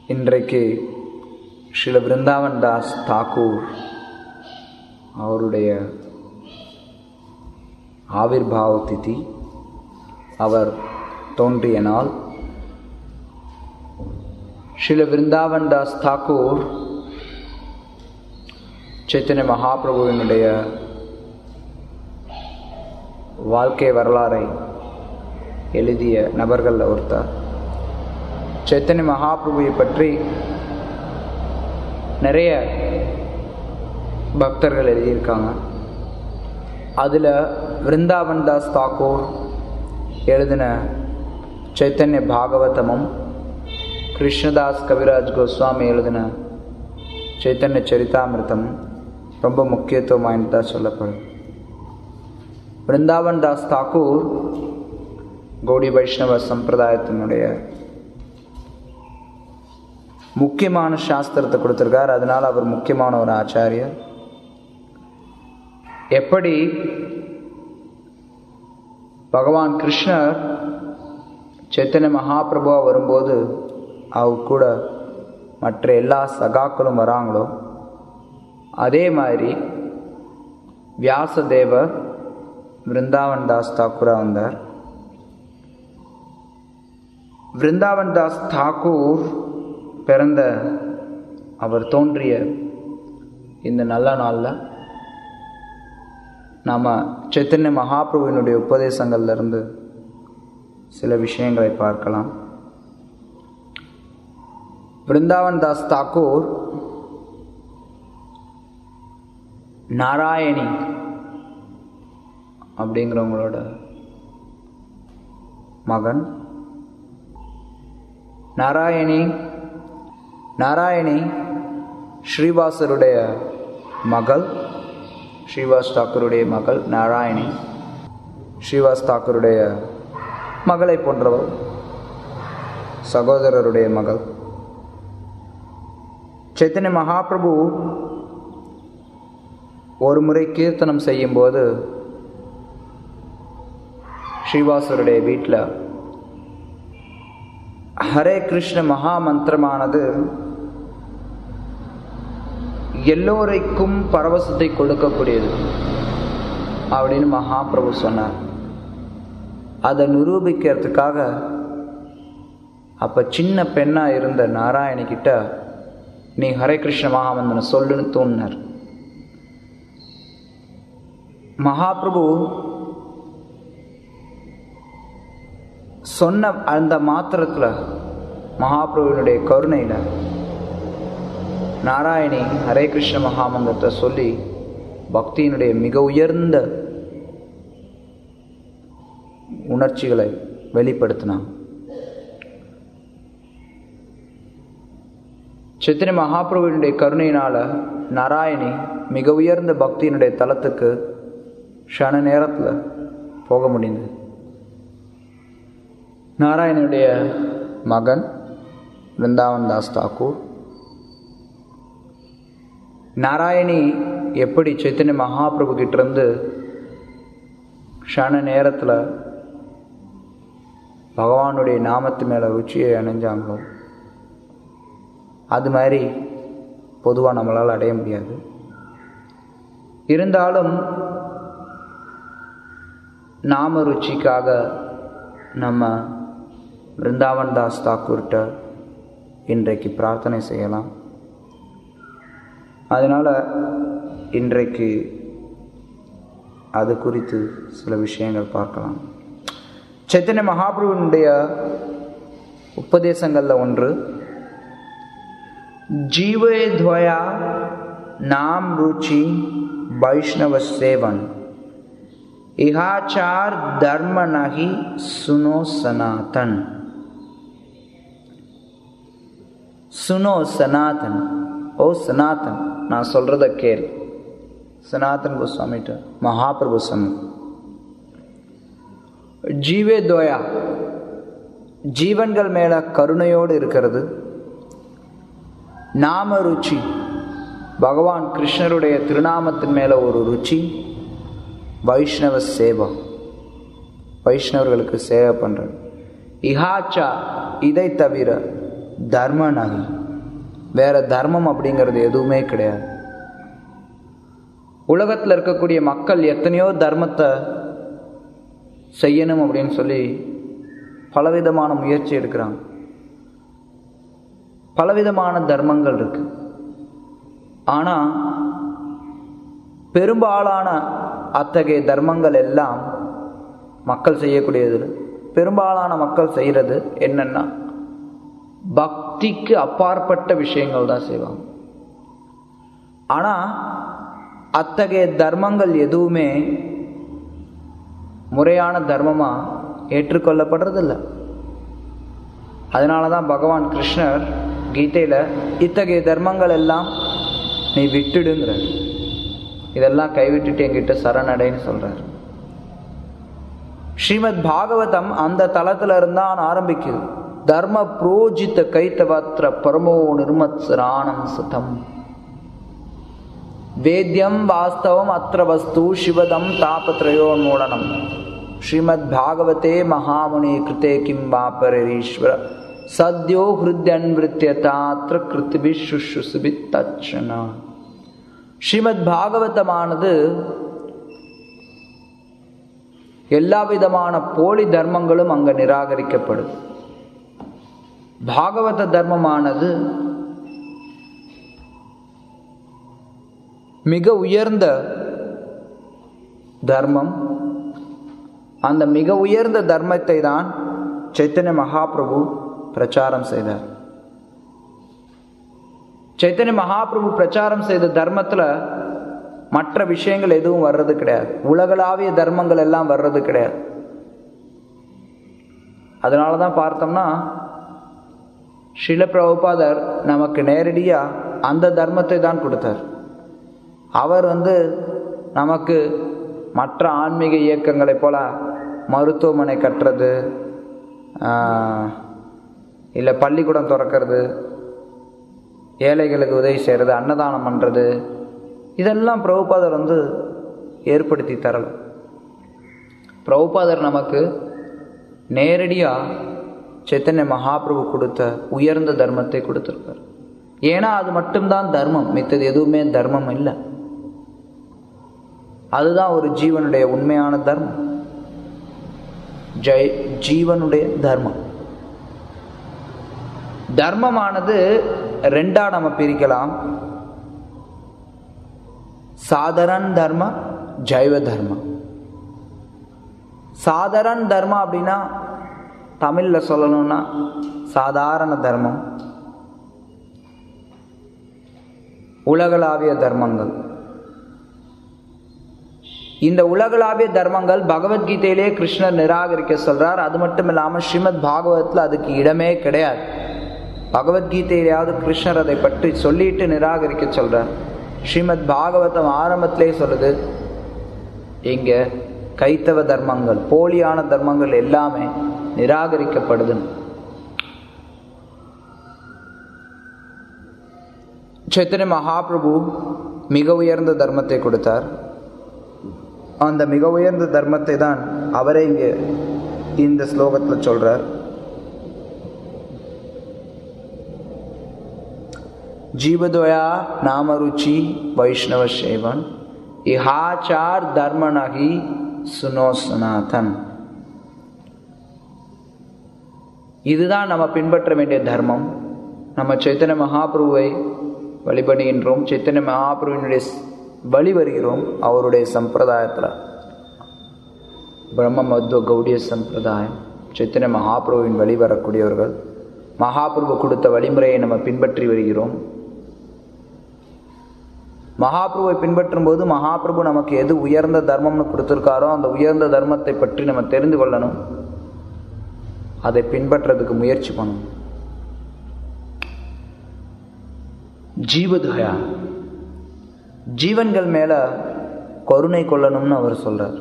இன்றைக்கு ஸ்ரீல விருந்தாவன் தாஸ் தாக்கூர் அவருடைய ஆவிர்பாவ திதி அவர் தோன்றிய நாள் ஸ்ரீல விருந்தாவன் தாஸ் தாக்கூர் சைத்தன்ய மகாபிரபுவினுடைய வாழ்க்கை வரலாறை எழுதிய நபர்களில் ஒருத்தர் சைத்தன்ய மகாபிரபுவை பற்றி நிறைய பக்தர்கள் எழுதியிருக்காங்க அதில் விருந்தாவன் தாஸ் தாக்கூர் எழுதின சைத்தன்ய பாகவதமும் கிருஷ்ணதாஸ் கவிராஜ் கோஸ்வாமி எழுதின சைத்தன்ய சரிதாமிர்தமும் ரொம்ப முக்கியத்துவம் வாய்ந்ததாக சொல்லப்படும் விருந்தாவன் தாஸ் தாக்கூர் கௌடி வைஷ்ணவ சம்பிரதாயத்தினுடைய முக்கியமான சாஸ்திரத்தை கொடுத்துருக்கார் அதனால் அவர் முக்கியமான ஒரு ஆச்சாரியர் எப்படி பகவான் கிருஷ்ணர் சைத்தன்ய மகாபிரபுவா வரும்போது அவர் கூட மற்ற எல்லா சகாக்களும் வராங்களோ அதே மாதிரி வியாசதேவர் விருந்தாவன் தாஸ் தாக்கூரா வந்தார் விருந்தாவன் தாஸ் தாக்கூர் பிறந்த அவர் தோன்றிய இந்த நல்ல நாளில் நாம் சைத்தன்ய மகாபிரபுவினுடைய உபதேசங்கள்லேருந்து சில விஷயங்களை பார்க்கலாம் விருந்தாவன் தாஸ் தாக்கூர் நாராயணி அப்படிங்கிறவங்களோட மகன் நாராயணி நாராயணி ஸ்ரீவாசருடைய மகள் ஸ்ரீவாஸ் தாக்கூருடைய மகள் நாராயணி ஸ்ரீவாஸ் தாக்கூருடைய மகளை போன்றவர் சகோதரருடைய மகள் சைத்தன்ய மகாபிரபு ஒரு முறை கீர்த்தனம் செய்யும்போது ஸ்ரீவாசருடைய வீட்டில் ஹரே கிருஷ்ண மகா மந்திரமானது எல்லோரைக்கும் பரவசத்தை கொடுக்கக்கூடியது அப்படின்னு மகாபிரபு சொன்னார் அதை நிரூபிக்கிறதுக்காக அப்போ சின்ன பெண்ணாக இருந்த நாராயணி கிட்ட நீ ஹரே கிருஷ்ண மகாமந்திரம் சொல்லுன்னு தோணினார் மகாபிரபு சொன்ன அந்த மாத்திரத்தில் மகாபிரபுவினுடைய கருணையில் நாராயணி ஹரே கிருஷ்ண மகாமந்திரத்தை சொல்லி பக்தியினுடைய மிக உயர்ந்த உணர்ச்சிகளை வெளிப்படுத்தினான் சித்திரை மகாபிரபுவினுடைய கருணையினால் நாராயணி மிக உயர்ந்த பக்தியினுடைய தளத்துக்கு க்ஷண நேரத்தில் போக முடிந்தது நாராயணனுடைய மகன் விருந்தாவன் தாஸ் தாக்கூர் நாராயணி எப்படி சைத்தன்ய மகாபிரபு கிட்டேருந்து க்ஷண நேரத்தில் பகவானுடைய நாமத்து மேலே ருச்சியை அணைஞ்சாங்களோ அது மாதிரி பொதுவாக நம்மளால் அடைய முடியாது இருந்தாலும் நாம ருச்சிக்காக நம்ம பிருந்தாவன் தாஸ் தாக்கூர்கிட்ட இன்றைக்கு பிரார்த்தனை செய்யலாம் அதனால் இன்றைக்கு அது குறித்து சில விஷயங்கள் பார்க்கலாம் சைத்தன்ய மகாபிரபுனுடைய உபதேசங்களில் ஒன்று जीवे द्वया नाम रुचि वैष्णव सेवन इहाचार धर्म नहीं सुनो सनातन சுனோ சனாதன் ஓ சனாதன் நான் சொல்றத கேள் சனாதன் கோஸ்வாமிட்ட மகாபிரபு சொன்ன ஜீவே தோயா ஜீவன்கள் மேல கருணையோடு இருக்கிறது நாம ருச்சி பகவான் கிருஷ்ணருடைய திருநாமத்தின் மேல ஒரு ருச்சி வைஷ்ணவ சேவா வைஷ்ணவர்களுக்கு சேவை பண்றது இஹாச்சா இதை தவிர தர்ம நகி வேற தர்மம் அப்படிங்கிறது எதுவுமே கிடையாது உலகத்தில் இருக்கக்கூடிய மக்கள் எத்தனையோ தர்மத்தை செய்யணும் அப்படின்னு சொல்லி பலவிதமான முயற்சி எடுக்கிறாங்க பலவிதமான தர்மங்கள் இருக்கு ஆனால் பெரும்பாலான அத்தகைய தர்மங்கள் எல்லாம் மக்கள் செய்யக்கூடியது பெரும்பாலான மக்கள் செய்கிறது என்னன்னா பக்திக்கு அப்பாற்பட்ட விஷயங்கள் தான் செய்வாங்க ஆனால் அத்தகைய தர்மங்கள் எதுவுமே முறையான தர்மமாக ஏற்றுக்கொள்ளப்படுறதில்ல அதனால தான் பகவான் கிருஷ்ணர் கீதையில் இத்தகைய தர்மங்கள் எல்லாம் நீ விட்டுடுங்கிற இதெல்லாம் கைவிட்டுட்டு என்கிட்ட சரணடைன்னு சொல்கிறார் ஸ்ரீமத் பாகவதம் அந்த தளத்துல இருந்தான் ஆரம்பிக்குது தர்ம புரோஜித கைத்தவத்திர பரமோ நிர்மத்சராணம் சுதம் வேத்யம் வாஸ்தவம் அத்திர வஸ்து சிவதம் தாபத்ரயோன்மூலனம் ஸ்ரீமத் பாகவதே மகாமுனி கிருத்தே கிம் வாபரீஸ்வர சத்யோ ஹிருத்யன்விருத்திய தாத்திர கிருத்திபி சுஷுசுபி தட்சணா ஸ்ரீமத் பாகவதமானது எல்லா விதமான போலி தர்மங்களும் அங்க நிராகரிக்கப்படுது பாகவத தர்மமானது மிக உயர்ந்த தர்மம் அந்த மிக உயர்ந்த தர்மத்தை தான் சைத்தன்ய மகாபிரபு பிரச்சாரம் செய்தார் சைத்தன்ய மகாபிரபு பிரச்சாரம் செய்த தர்மத்துல மற்ற விஷயங்கள் எதுவும் வர்றது கிடையாது உலகளாவிய தர்மங்கள் எல்லாம் வர்றது கிடையாது அதனால தான் பார்த்தோம்னா ஸ்ரீல பிரபுபாதர் நமக்கு நேரடியாக அந்த தர்மத்தை தான் கொடுத்தார் அவர் வந்து நமக்கு மற்ற ஆன்மீக இயக்கங்களைப் போல மருத்துவமனை கட்டுறது இல்லை பள்ளிக்கூடம் திறக்கிறது ஏழைகளுக்கு உதவி செய்கிறது அன்னதானம் பண்ணுறது இதெல்லாம் பிரபுபாதர் வந்து ஏற்படுத்தி தரல பிரபுபாதர் நமக்கு நேரடியாக சைத்தன்ய மகாபிரபு கொடுத்த உயர்ந்த தர்மத்தை கொடுத்துருக்கார் ஏன்னா அது மட்டும்தான் தர்மம் மித்தது எதுவுமே தர்மம் இல்லை அதுதான் ஒரு ஜீவனுடைய உண்மையான தர்மம் ஜெய் ஜீவனுடைய தர்மம் தர்மமானது ரெண்டா நம்ம பிரிக்கலாம் சாதாரண தர்ம ஜைவ தர்மம் சாதாரண தர்மம் அப்படின்னா தமிழில் சொல்லணும்னா சாதாரண தர்மம் உலகளாவிய தர்மங்கள் இந்த உலகளாவிய தர்மங்கள் பகவத்கீதையிலே கிருஷ்ணர் நிராகரிக்க சொல்றார் அது மட்டும் இல்லாமல் ஸ்ரீமத் பாகவத்தில் அதுக்கு இடமே கிடையாது பகவத்கீதையிலேயாவது கிருஷ்ணர் அதை பற்றி சொல்லிட்டு நிராகரிக்க சொல்றார் ஸ்ரீமத் பாகவதம் ஆரம்பத்திலே சொல்லுது இங்க கைத்தவ தர்மங்கள் போலியான தர்மங்கள் எல்லாமே நிராகரிக்கப்படுது சைத்தன்ய மகாபிரபு மிக உயர்ந்த தர்மத்தை கொடுத்தார் அந்த மிக உயர்ந்த தர்மத்தை தான் அவரே இங்கே இந்த ஸ்லோகத்தில் சொல்றார் जीवद्वया नामरुचि वैष्णव सेवन इहाचार धर्म नही सुनो सनातन இதுதான் நம்ம பின்பற்ற வேண்டிய தர்மம் நம்ம சைத்தன்ய மகாபிரபுவை வழிபடுகின்றோம் சைத்தன்ய மகாபிரபுவினுடைய வழி வருகிறோம் அவருடைய சம்பிரதாயத்தில் பிரம்ம மத்வ கௌடிய சம்பிரதாயம் சைத்தன்ய மகாபிரபுவின் வழி வரக்கூடியவர்கள் மகாபிரபு கொடுத்த வழிமுறையை நம்ம பின்பற்றி வருகிறோம் மகாபிரபுவை பின்பற்றும் போது மகாபிரபு நமக்கு எது உயர்ந்த தர்மம்னு கொடுத்துருக்காரோ அந்த உயர்ந்த தர்மத்தை பற்றி நம்ம தெரிந்து கொள்ளணும் அதை பின்பற்றதுக்கு முயற்சி பண்ணணும் ஜீவதயா ஜீவன்கள் மேல கருணை கொள்ளணும்னு அவர் சொல்றார்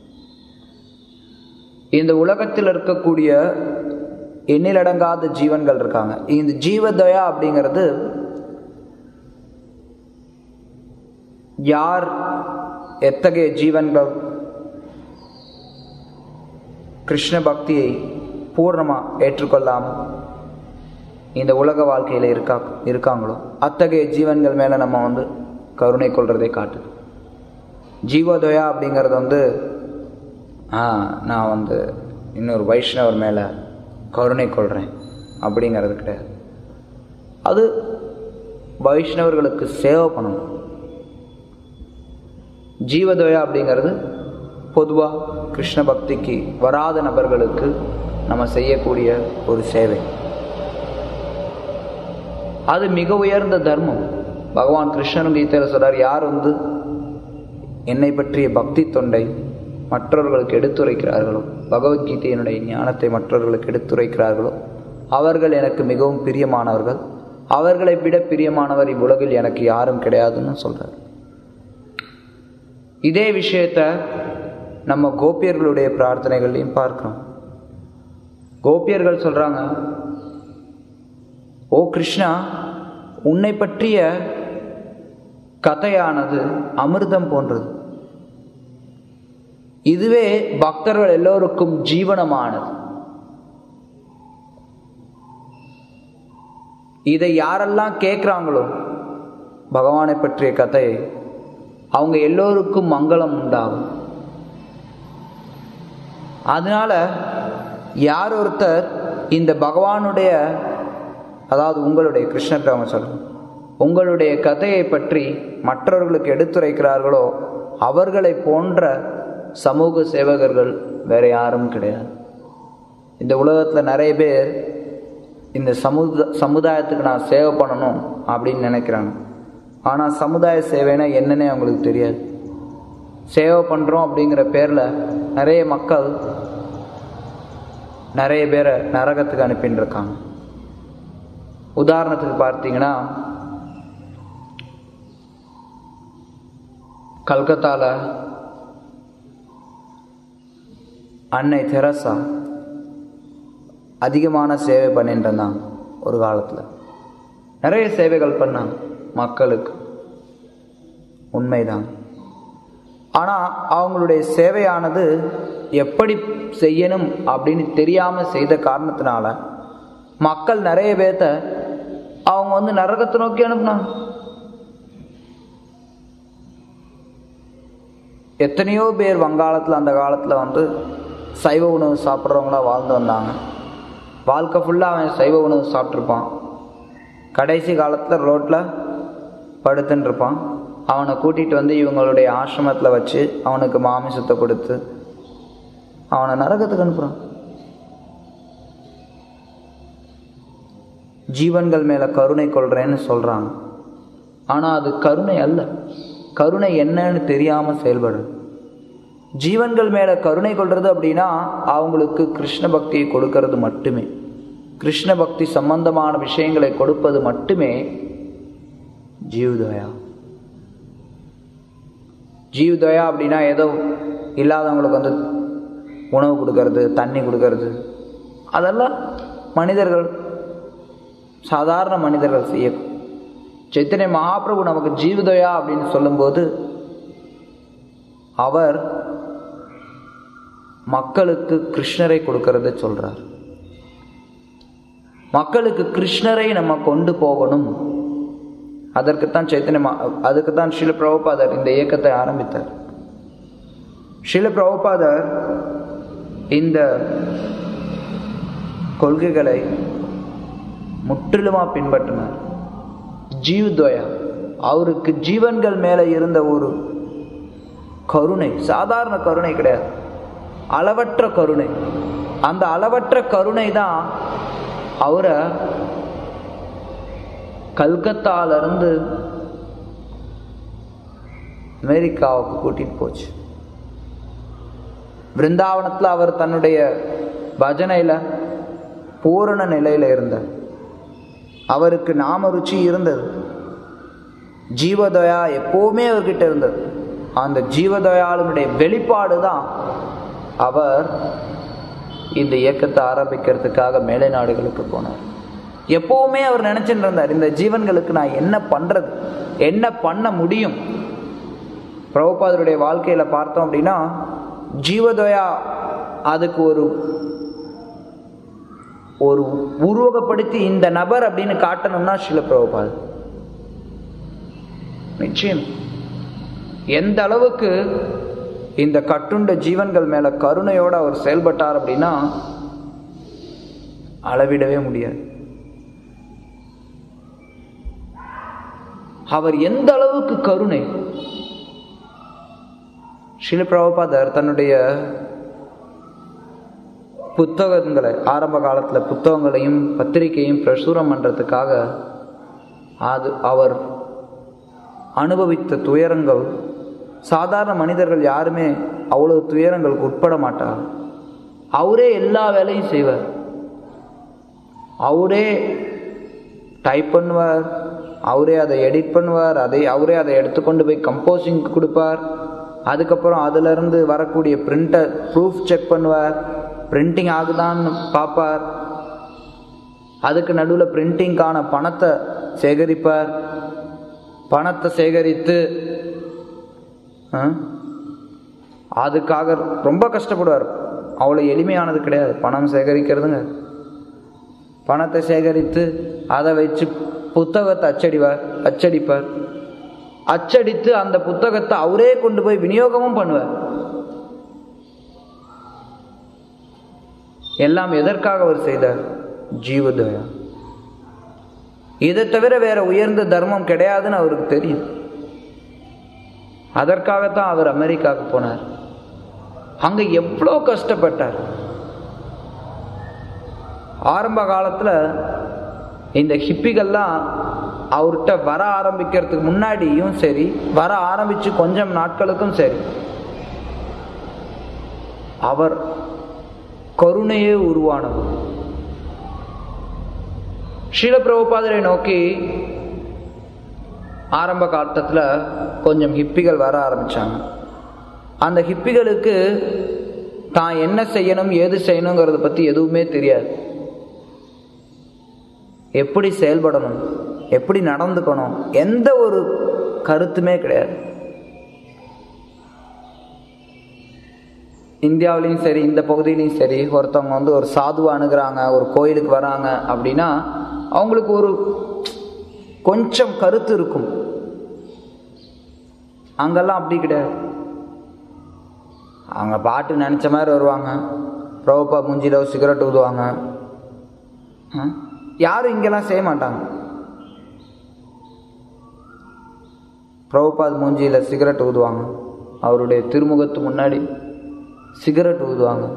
இந்த உலகத்தில் இருக்கக்கூடிய எண்ணிலடங்காத ஜீவன்கள் இருக்காங்க இந்த ஜீவதயா அப்படிங்கிறது யார் எத்தகைய ஜீவன்கள் கிருஷ்ண பக்தியை பூர்ணமாக ஏற்றுக்கொள்ளாமல் இந்த உலக வாழ்க்கையில் இருக்கா இருக்காங்களோ அத்தகைய ஜீவன்கள் மேலே நம்ம வந்து கருணை கொள்றதை காட்டுது ஜீவோதயா அப்படிங்கிறது வந்து ஆ நான் வந்து இன்னொரு வைஷ்ணவர் மேலே கருணை கொள்கிறேன் அப்படிங்கிறது கிடையாது அது வைஷ்ணவர்களுக்கு சேவை பண்ணணும் ஜீவதோயா அப்படிங்கிறது பொதுவாக கிருஷ்ண பக்திக்கு வராத நபர்களுக்கு நம்ம செய்யக்கூடிய ஒரு சேவை அது மிக உயர்ந்த தர்மம் பகவான் கிருஷ்ணன் கீதையில் சொல்றார் யார் வந்து என்னை பற்றிய பக்தி தொண்டை மற்றவர்களுக்கு எடுத்துரைக்கிறார்களோ பகவத்கீதையினுடைய ஞானத்தை மற்றவர்களுக்கு எடுத்துரைக்கிறார்களோ அவர்கள் எனக்கு மிகவும் பிரியமானவர்கள் அவர்களை விட பிரியமானவர் இவ்வுலகில் எனக்கு யாரும் கிடையாதுன்னு சொல்றார் இதே விஷயத்த நம்ம கோபியர்களுடைய பிரார்த்தனைகள்லையும் பார்க்கிறோம் கோபியர்கள் சொல்றாங்க ஓ கிருஷ்ணா உன்னை பற்றிய கதையானது அமிர்தம் போன்றது இதுவே பக்தர்கள் எல்லோருக்கும் ஜீவனமானது இதை யாரெல்லாம் கேட்குறாங்களோ பகவானை பற்றிய கதையை அவங்க எல்லோருக்கும் மங்களம் உண்டாகும் அதனால யார் ஒருத்தர் இந்த பகவானுடைய அதாவது உங்களுடைய கிருஷ்ணர் அவங்க சொல்லணும் உங்களுடைய கதையை பற்றி மற்றவர்களுக்கு எடுத்துரைக்கிறார்களோ அவர்களை போன்ற சமூக சேவகர்கள் வேற யாரும் கிடையாது இந்த உலகத்தில் நிறைய பேர் இந்த சமுத சமுதாயத்துக்கு நான் சேவை பண்ணணும் அப்படின்னு நினைக்கிறாங்க ஆனால் சமுதாய சேவைனா என்னன்னே அவங்களுக்கு தெரியாது சேவை பண்ணுறோம் அப்படிங்கிற பேரில் நிறைய மக்கள் நிறைய பேரை நரகத்துக்கு அனுப்பின்னு இருக்காங்க உதாரணத்துக்கு பார்த்தீங்கன்னா கல்கத்தாவில் அன்னை தெரசா அதிகமான சேவை பண்ணிட்டு இருந்தாங்க ஒரு காலத்தில் நிறைய சேவைகள் பண்ணாங்க மக்களுக்கு உண்மைதான் ஆனால் அவங்களுடைய சேவையானது எப்படி செய்யணும் அப்படின்னு தெரியாமல் செய்த காரணத்தினால மக்கள் நிறைய பேர்த்த அவங்க வந்து நரகத்தை நோக்கி அனுப்புனாங்க எத்தனையோ பேர் வங்காளத்தில் அந்த காலத்தில் வந்து சைவ உணவு சாப்பிட்றவங்களா வாழ்ந்து வந்தாங்க வாழ்க்கை ஃபுல்லாக அவன் சைவ உணவு சாப்பிட்ருப்பான் கடைசி காலத்தில் ரோட்டில் படுத்துன்னு இருப்பான் அவனை கூட்டிகிட்டு வந்து இவங்களுடைய ஆசிரமத்தில் வச்சு அவனுக்கு மாமிசத்தை கொடுத்து அவனை நரகத்துக்கு அனுப்புகிறான் ஜீவன்கள் மேலே கருணை கொள்கிறேன்னு சொல்கிறாங்க ஆனால் அது கருணை அல்ல கருணை என்னன்னு தெரியாமல் செயல்படுறது ஜீவன்கள் மேலே கருணை கொள்வது அப்படின்னா அவங்களுக்கு கிருஷ்ண பக்தியை கொடுக்கறது மட்டுமே கிருஷ்ண பக்தி சம்பந்தமான விஷயங்களை கொடுப்பது மட்டுமே ஜீவதயா ஜீவதயா அப்படின்னா ஏதோ இல்லாதவங்களுக்கு வந்து உணவு கொடுக்கறது தண்ணி கொடுக்கறது அதெல்லாம் மனிதர்கள் சாதாரண மனிதர்கள் செய்ய சைத்தன்ய மகாபிரபு நமக்கு ஜீவதயா அப்படின்னு சொல்லும்போது அவர் மக்களுக்கு கிருஷ்ணரை கொடுக்கறத சொல்றார் மக்களுக்கு கிருஷ்ணரை நம்ம கொண்டு போகணும் அதற்குத்தான் சைத்தன்ய மா அதுக்குத்தான் ஸ்ரீல பிரபுபாதர் இந்த இயக்கத்தை ஆரம்பித்தார் ஸ்ரீல பிரபுபாதர் இந்த கொள்கைகளை முற்றிலுமா பின்பற்றினார் ஜீவ்துவயா அவருக்கு ஜீவன்கள் மேலே இருந்த ஒரு கருணை சாதாரண கருணை கிடையாது அளவற்ற கருணை அந்த அளவற்ற கருணை தான் அவரை கல்கத்தாவிலிருந்து அமெரிக்காவுக்கு கூட்டிட்டு போச்சு பிருந்தாவனத்தில் அவர் தன்னுடைய பஜனையில் பூரண நிலையில் இருந்தார் அவருக்கு நாம ருச்சி இருந்தது ஜீவதயா எப்போவுமே அவர்கிட்ட இருந்தது அந்த ஜீவதயாளனுடைய வெளிப்பாடு தான் அவர் இந்த இயக்கத்தை ஆரம்பிக்கிறதுக்காக மேலை நாடுகளுக்கு போனார் எப்பவுமே அவர் நினைச்சுட்டு இருந்தார் இந்த ஜீவன்களுக்கு நான் என்ன பண்றது என்ன பண்ண முடியும் பிரபுபாதருடைய வாழ்க்கையில பார்த்தோம் அப்படின்னா ஜீவதயா அதுக்கு ஒரு ஒரு உருவகப்படுத்தி இந்த நபர் அப்படின்னு காட்டணும்னா சில பிரபுபாது நிச்சயம் எந்த அளவுக்கு இந்த கட்டுண்ட ஜீவன்கள் மேல கருணையோட அவர் செயல்பட்டார் அப்படின்னா அளவிடவே முடியாது அவர் எந்த அளவுக்கு கருணை ஸ்ரீல பிரபுபாதர் தன்னுடைய புத்தகங்களை ஆரம்ப காலத்தில் புத்தகங்களையும் பத்திரிகையும் பிரசுரம் பண்ணுறதுக்காக அது அவர் அனுபவித்த துயரங்கள் சாதாரண மனிதர்கள் யாருமே அவ்வளவு துயரங்களுக்கு உட்பட மாட்டார் அவரே எல்லா வேலையும் செய்வார் அவரே டைப் பண்ணுவார் அவரே அதை எடிட் பண்ணுவார் அதை அவரே அதை எடுத்துக்கொண்டு போய் கம்போசிங்க்கு கொடுப்பார் அதுக்கப்புறம் அதிலிருந்து வரக்கூடிய பிரிண்டர் ப்ரூஃப் செக் பண்ணுவார் பிரிண்டிங் ஆகுதான்னு பார்ப்பார் அதுக்கு நடுவில் பிரிண்டிங்கான பணத்தை சேகரிப்பார் பணத்தை சேகரித்து ஆ, அதுக்காக ரொம்ப கஷ்டப்படுவார் அவ்வளோ எளிமையானது கிடையாது பணம் சேகரிக்கிறதுங்க பணத்தை சேகரித்து அதை வச்சு புத்தகத்தை அச்சடிவார் அச்சடிப்பார் அச்சடித்து அந்த புத்தகத்தை அவரே கொண்டு போய் விநியோகமும் பண்ணுவார் எல்லாம் எதற்காக அவர் செய்தார் ஜீவதயா இதை தவிர வேற உயர்ந்த தர்மம் கிடையாதுன்னு அவருக்கு தெரியும் அதற்காகத்தான் அவர் அமெரிக்காவுக்கு போனார் அங்க எவ்வளோ கஷ்டப்பட்டார் ஆரம்ப காலத்துல இந்த ஹிப்பிகள்லாம் அவர்கிட்ட வர ஆரம்பிக்கிறதுக்கு முன்னாடியும் சரி வர ஆரம்பிச்சு கொஞ்சம் நாட்களுக்கும் சரி அவர் கருணையே உருவானவர் ஸ்ரீல பிரபுபாதரை நோக்கி ஆரம்ப காலத்தில் கொஞ்சம் ஹிப்பிகள் வர ஆரம்பிச்சாங்க அந்த ஹிப்பிகளுக்கு தான் என்ன செய்யணும் ஏது செய்யணுங்கிறத பற்றி எதுவுமே தெரியாது எப்படி செயல்படணும் எப்படி நடந்துக்கணும் எந்த ஒரு கருத்துமே கிடையாது இந்தியாவிலையும் சரி இந்த பகுதியிலையும் சரி ஒருத்தவங்க வந்து ஒரு சாதுவை அணுகுறாங்க ஒரு கோயிலுக்கு வராங்க அப்படின்னா அவங்களுக்கு ஒரு கொஞ்சம் கருத்து இருக்கும் அங்கெல்லாம் அப்படி கிடையாது அவங்க பாட்டு நினச்ச மாதிரி வருவாங்க ப்ரோப்பா மூஞ்சில ஒரு சிகரெட் ஊதுவாங்க ஆ? யாரும் இங்கெல்லாம் செய்ய மாட்டாங்க பிரபுபாத் மூஞ்சியில் சிகரெட் ஊதுவாங்க அவருடைய திருமுகத்து முன்னாடி சிகரெட் ஊதுவாங்க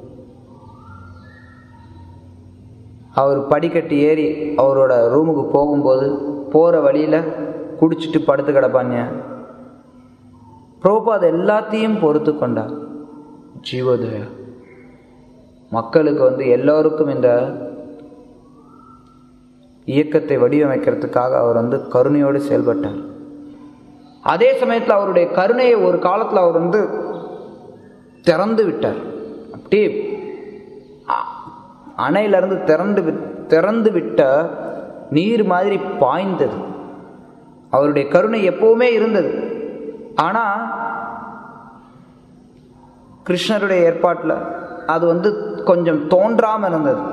அவர் படிக்கட்டு ஏறி அவரோட ரூமுக்கு போகும்போது போகிற வழியில் குடிச்சிட்டு படுத்து கிடப்பாங்க பிரபுபாத் எல்லாத்தையும் பொறுத்து கொண்டார் ஜீவோதயா மக்களுக்கு வந்து எல்லோருக்கும் இந்த இயக்கத்தை வடிவமைக்கிறதுக்காக அவர் வந்து கருணையோடு செயல்பட்டார் அதே சமயத்தில் அவருடைய கருணையை ஒரு காலத்தில் அவர் வந்து திறந்து விட்டார் அப்படியே அ- அணையிலிருந்து திறந்து வி- திறந்து விட்ட நீர் மாதிரி பாய்ந்தது அவருடைய கருணை எப்பவுமே இருந்தது ஆனா கிருஷ்ணருடைய ஏற்பாட்டில் அது வந்து கொஞ்சம் தோன்றாம இருந்தது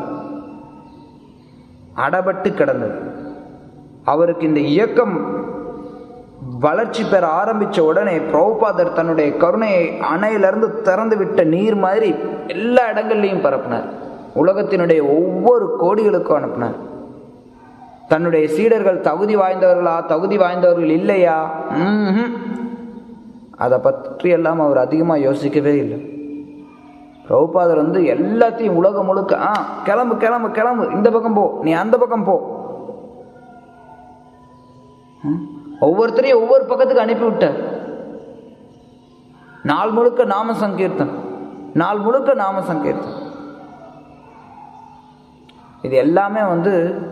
அடபட்டு கிடந்தது அவருக்கு இந்த இயக்கம் வளர்ச்சி பெற ஆரம்பிச்ச உடனே பிரபுபாதர் தன்னுடைய கருணையை அணையிலிருந்து திறந்து விட்ட நீர் மாதிரி எல்லா இடங்கள்லையும் பரப்பினார் உலகத்தினுடைய ஒவ்வொரு கோடிகளுக்கும் அனுப்பினார் தன்னுடைய சீடர்கள் தகுதி வாய்ந்தவர்களா தகுதி வாய்ந்தவர்கள் இல்லையா ம்ஹும். அதை பற்றி எல்லாம் அவர் அதிகமாக யோசிக்கவே இல்லை பிரபுபாதர் வந்து எல்லாத்தையும் உலகம் முழுக்க ஆ கிளம்பு கிளம்பு கிளம்பு இந்த பக்கம் போ நீ அந்த பக்கம் போ ம்? ஒவ்வொருத்தரையும் ஒவ்வொரு பக்கத்துக்கு அனுப்பி விட்டார் நாள் முழுக்க நாம சங்கீர்த்தம் நாள் முழுக்க நாம சங்கீர்த்தம் இது எல்லாமே வந்து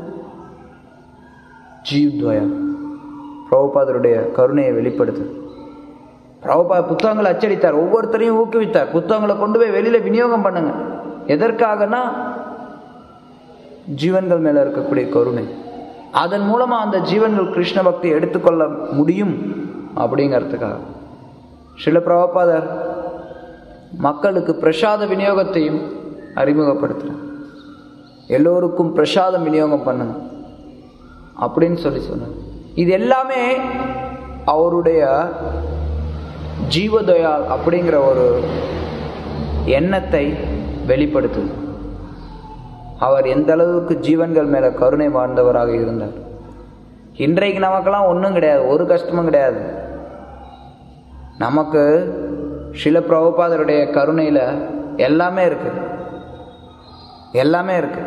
ஜீவ்த்வயம் பிரபுபாதருடைய கருணையை வெளிப்படுத்து பிரபுபா புத்தகங்களை அச்சடித்தார் ஒவ்வொருத்தரையும் ஊக்குவித்தார் புத்தகங்களை கொண்டு போய் வெளியில விநியோகம் பண்ணுங்க எதற்காகனா ஜீவன்கள் மேல இருக்கக்கூடிய கருணை அதன் மூலமா அந்த ஜீவன்கள் கிருஷ்ண பக்தி எடுத்துக்கொள்ள முடியும் அப்படிங்கிறதுக்காக சில பிரபுபாதர் மக்களுக்கு பிரசாத விநியோகத்தையும் அறிமுகப்படுத்துறார் எல்லோருக்கும் பிரசாதம் விநியோகம் பண்ணுங்க அப்படின்னு சொல்லி சொன்னார் இது எல்லாமே அவருடைய ஜீவதயா அப்படிங்கிற ஒரு எண்ணத்தை வெளிப்படுத்துது அவர் எந்த அளவுக்கு ஜீவன்கள் மேல கருணை வாழ்ந்தவராக இருந்தார் இன்றைக்கு நமக்கெல்லாம் ஒன்றும் கிடையாது ஒரு கஷ்டமும் கிடையாது நமக்கு சில பிரபுபாதருடைய கருணையில் எல்லாமே இருக்கு எல்லாமே இருக்கு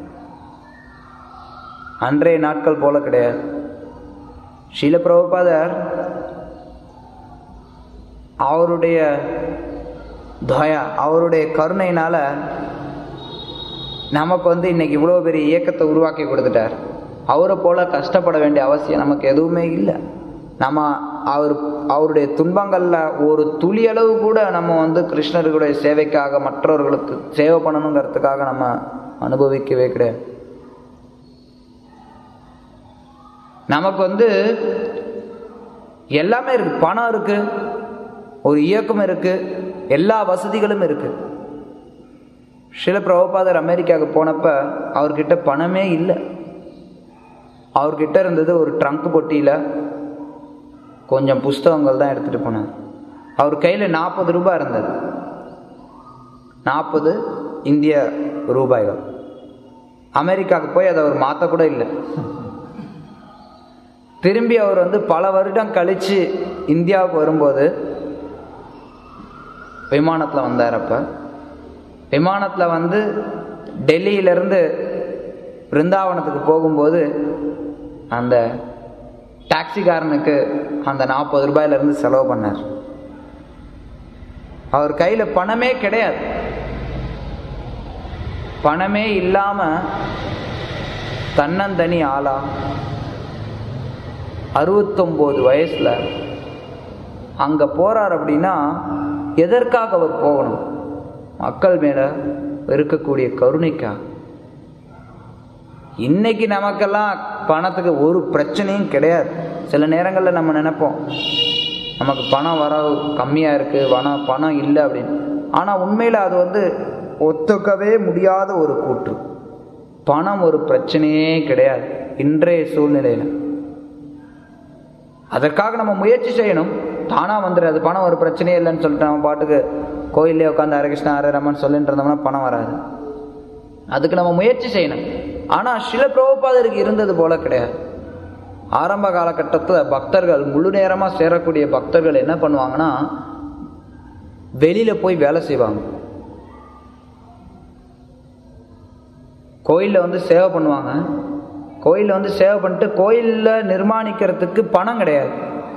அன்றைய நாட்கள் போல கிடையாது சில பிரபுபாதர் அவருடைய தயா அவருடைய கருணையினால நமக்கு வந்து இன்னைக்கு இவ்வளோ பெரிய இயக்கத்தை உருவாக்கி கொடுத்துட்டார் அவரை போல கஷ்டப்பட வேண்டிய அவசியம் நமக்கு எதுவுமே இல்லை நம்ம அவர் அவருடைய துன்பங்களில் ஒரு துளி அளவு கூட நம்ம வந்து கிருஷ்ணருடைய சேவைக்காக மற்றவர்களுக்கு சேவை பண்ணணுங்கிறதுக்காக நம்ம அனுபவிக்கவே கிடையாது நமக்கு வந்து எல்லாமே இருக்கு பணம் இருக்கு ஒரு இயக்கம் இருக்கு எல்லா வசதிகளும் இருக்கு சில பிரபுபாதர் அமெரிக்காவுக்கு போனப்ப அவர்கிட்ட பணமே இல்லை அவர்கிட்ட இருந்தது ஒரு ட்ரங்க் பொட்டியில் கொஞ்சம் புஸ்தகங்கள் தான் எடுத்துகிட்டு போனார் அவர் கையில் நாற்பது ரூபாய் இருந்தது நாற்பது இந்திய ரூபாய்கள் அமெரிக்காவுக்கு போய் அதை அவர் மாற்ற கூட இல்லை திரும்பி அவர் வந்து பல வருடம் கழித்து இந்தியாவுக்கு வரும்போது விமானத்தில் வந்தார் அப்போ விமானத்தில் வந்து டெல்லியிலேருந்து பிருந்தாவனத்துக்கு போகும்போது அந்த டாக்ஸிக்காரனுக்கு அந்த நாற்பது ரூபாயிலிருந்து செலவு பண்ணார் அவர் கையில் பணமே கிடையாது பணமே இல்லாமல் தன்னந்தனி ஆளா அறுபத்தொம்போது வயசில் அங்கே போகிறார் அப்படின்னா எதற்காக அவர் போகணும் மக்கள் மேலே இருக்கக்கூடிய கருணைக்கா இன்னைக்கு நமக்கெல்லாம் பணத்துக்கு ஒரு பிரச்சனையும் கிடையாது சில நேரங்களில் நம்ம நினைப்போம் நமக்கு பணம் வர கம்மியாக இருக்குது பணம் பணம் இல்லை அப்படின்னு ஆனால் உண்மையில் அது வந்து ஒத்துக்கவே முடியாத ஒரு கூற்று பணம் ஒரு பிரச்சனையே கிடையாது இன்றைய சூழ்நிலையில் அதற்காக நம்ம முயற்சி செய்யணும் தானாக வந்துடாது பணம் ஒரு பிரச்சனையே இல்லைன்னு சொல்லிட்டு நம்ம பாட்டுக்கு கோயிலே உட்காந்து ஹரே கிருஷ்ணா ஹரே ரமன் சொல்லிட்டு இருந்தோம்னா பணம் வராது அதுக்கு நம்ம முயற்சி செய்யணும் ஆனால் சில பிரபுபாதருக்கு இருந்தது போல கிடையாது ஆரம்ப காலகட்டத்தில் பக்தர்கள் முழு நேரமாக சேரக்கூடிய பக்தர்கள் என்ன பண்ணுவாங்கன்னா வெளியில் போய் வேலை செய்வாங்க கோயிலில் வந்து சேவை பண்ணுவாங்க கோயிலில் வந்து சேவை பண்ணிட்டு கோயிலில் நிர்மாணிக்கிறதுக்கு பணம் கிடையாது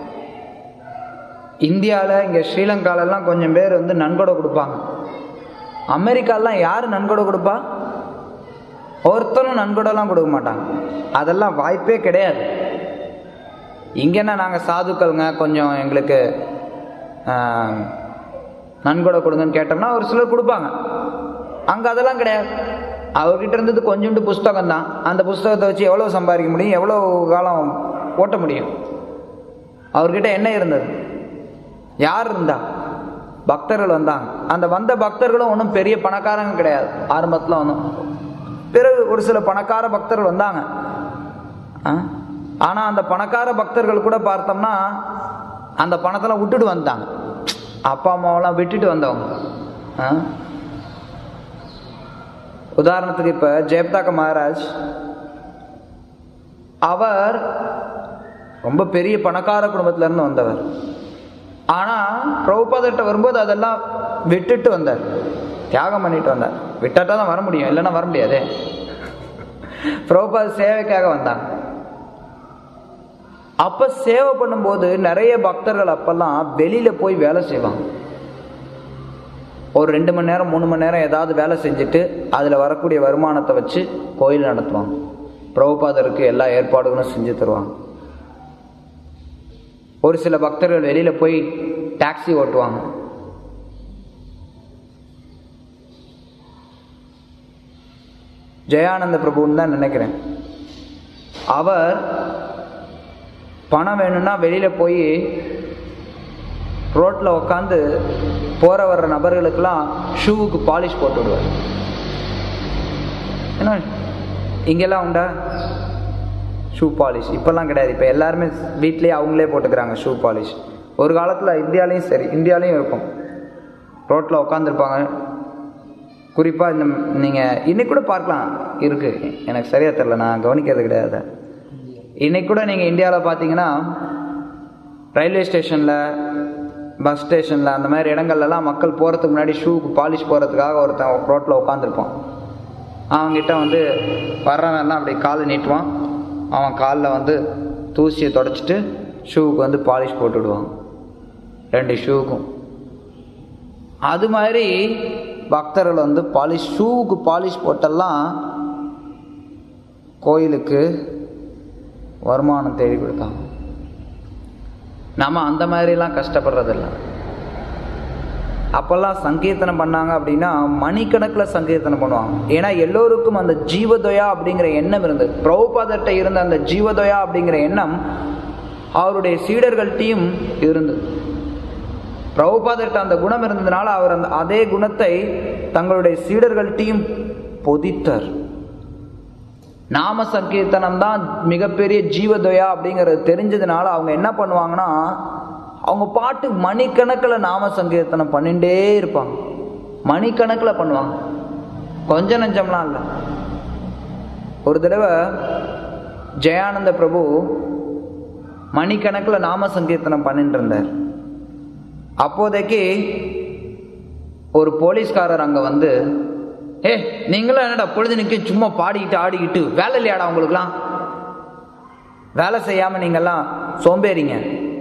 இந்தியாவில் இங்கே ஸ்ரீலங்காலெல்லாம் கொஞ்சம் பேர் வந்து நன்கொடை கொடுப்பாங்க அமெரிக்காலாம் யார் நன்கொடை கொடுப்பா ஒருத்தரும் நன்கொடைலாம் கொடுக்க மாட்டாங்க அதெல்லாம் வாய்ப்பே கிடையாது இங்கேன்னா நாங்கள் சாதுக்கள்ங்க கொஞ்சம் எங்களுக்கு ஆஹ், நன்கொடை கொடுங்கன்னு கேட்டோம்னா ஒரு சிலர் கொடுப்பாங்க அங்கே அதெல்லாம் கிடையாது அவர்கிட்ட இருந்தது கொஞ்சோண்டு புஸ்தகம் தான் அந்த புஸ்தகத்தை வச்சு எவ்வளோ சம்பாதிக்க முடியும் எவ்வளோ காலம் ஓட்ட முடியும் அவர்கிட்ட என்ன இருந்தது யார் இருந்தா பக்தர்கள் வந்தாங்க அந்த வந்த பக்தர்களும் ஒன்றும் பெரிய பணக்காரங்க கிடையாது ஆரம்பத்தில் ஒன்றும் பிறகு ஒரு சில பணக்கார பக்தர்கள் வந்தாங்க ஆனால் அந்த பணக்கார பக்தர்கள் கூட பார்த்தோம்னா அந்த பணத்தெல்லாம் விட்டுட்டு வந்தாங்க அப்பா அம்மாவெல்லாம் விட்டுட்டு வந்தவங்க ஆ? உதாரணத்துக்கு இப்போ ஜெயப்தாக்க மகாராஜ் அவர் ரொம்ப பெரிய பணக்கார குடும்பத்துல இருந்து வந்தவர் ஆனால் பிரபுபாதர்கிட்ட வரும்போது அதெல்லாம் விட்டுட்டு வந்தார் தியாகம் பண்ணிட்டு வந்தார் விட்டாட்டா தான் வர முடியும் இல்லைன்னா வர முடியாதே பிரபுபாத சேவைக்காக வந்தாங்க அப்ப சேவை பண்ணும்போது நிறைய பக்தர்கள் அப்பெல்லாம் வெளியில போய் வேலை செய்வாங்க ஒரு ரெண்டு மணி நேரம் மூணு மணி நேரம் ஏதாவது வேலை செஞ்சுட்டு அதுல வரக்கூடிய வருமானத்தை வச்சு கோயில் நடத்துவாங்க பிரபுபாதருக்கு எல்லா ஏற்பாடுகளும் செஞ்சு தருவாங்க ஒரு சில பக்தர்கள் வெளியில போய் டாக்ஸி ஓட்டுவாங்க ஜெயானந்த பிரபுன்னு தான் நினைக்கிறேன் அவர் பணம் வேணும்னா வெளியில போய் ரோட்ல உட்காந்து போற வர்ற நபர்களுக்கெல்லாம் ஷூவுக்கு பாலிஷ் போட்டு விடுவார் ஏன்னா இங்கெல்லாம் உண்டா ஷூ பாலிஷ் இப்போல்லாம் கிடையாது இப்போ எல்லாருமே வீட்லேயே அவங்களே போட்டுக்கிறாங்க ஷூ பாலிஷ் ஒரு காலத்தில் இந்தியாலேயும் சரி இந்தியாலேயும் இருக்கும் ரோட்டில் உட்காந்துருப்பாங்க குறிப்பாக இந்த நீங்கள் இன்னைக்கு கூட பார்க்கலாம் இருக்குது எனக்கு சரியாக தெரில நான் கவனிக்கிறது கிடையாது இன்னைக்கு கூட நீங்கள் இந்தியாவில் பார்த்தீங்கன்னா ரயில்வே ஸ்டேஷனில் பஸ் ஸ்டேஷனில் அந்த மாதிரி இடங்கள்லாம் மக்கள் போகிறதுக்கு முன்னாடி ஷூக்கு பாலிஷ் போகிறதுக்காக ஒருத்தன் ரோட்டில் உட்காந்துருப்பான் அவங்ககிட்ட வந்து வர்றவன்லாம் அப்படி காலை நீட்டுவான் அவன் காலில் வந்து தூசியை தொடச்சிட்டு ஷூவுக்கு வந்து பாலிஷ் போட்டு விடுவான் ரெண்டு ஷூவுக்கும் அது மாதிரி பக்தர்கள் வந்து பாலிஷ் ஷூவுக்கு பாலிஷ் போட்டெல்லாம் கோயிலுக்கு வருமானம் தேடி கொடுத்தாங்க நம்ம அந்த மாதிரிலாம் கஷ்டப்படுறதில்ல அப்போல்லாம் சங்கீர்த்தனம் பண்ணாங்க அப்படின்னா மணிக்கணக்கில் சங்கீர்த்தனம் பண்ணுவாங்க ஏன்னா எல்லோருக்கும் அந்த ஜீவதொயா அப்படிங்கிற எண்ணம் இருந்தது பிரபுபாதர்கிட்ட இருந்த அந்த ஜீவதொயா அப்படிங்கிற எண்ணம் அவருடைய சீடர்கள்ட்டையும் இருந்தது பிரபுபாதர்கிட்ட அந்த குணம் இருந்ததுனால அவர் அந்த அதே குணத்தை தங்களுடைய சீடர்கள்ட்டையும் பொதித்தார் நாம சங்கீர்த்தனம் தான் மிகப்பெரிய ஜீவதொயா அப்படிங்கிறது தெரிஞ்சதுனால அவங்க என்ன பண்ணுவாங்கன்னா அவங்க பாட்டு மணிக்கணக்கில் நாம சங்கீர்த்தனம் பண்ணிகிட்டே இருப்பாங்க மணிக்கணக்கில் பண்ணுவாங்க கொஞ்ச நஞ்சம்லாம் இல்லை ஒரு தடவை ஜெயானந்த பிரபு மணிக்கணக்கில் நாம சங்கீர்த்தனம் பண்ணிட்டு இருந்தார் அப்போதைக்கு ஒரு போலீஸ்காரர் அங்கே வந்து ஏ நீங்களும் என்னடா பொழுதுனிக்கு சும்மா பாடிக்கிட்டு ஆடிக்கிட்டு வேலை இல்லையாடா உங்களுக்குலாம் வேலை செய்யாமல் நீங்கள்லாம் சோம்பேறிங்க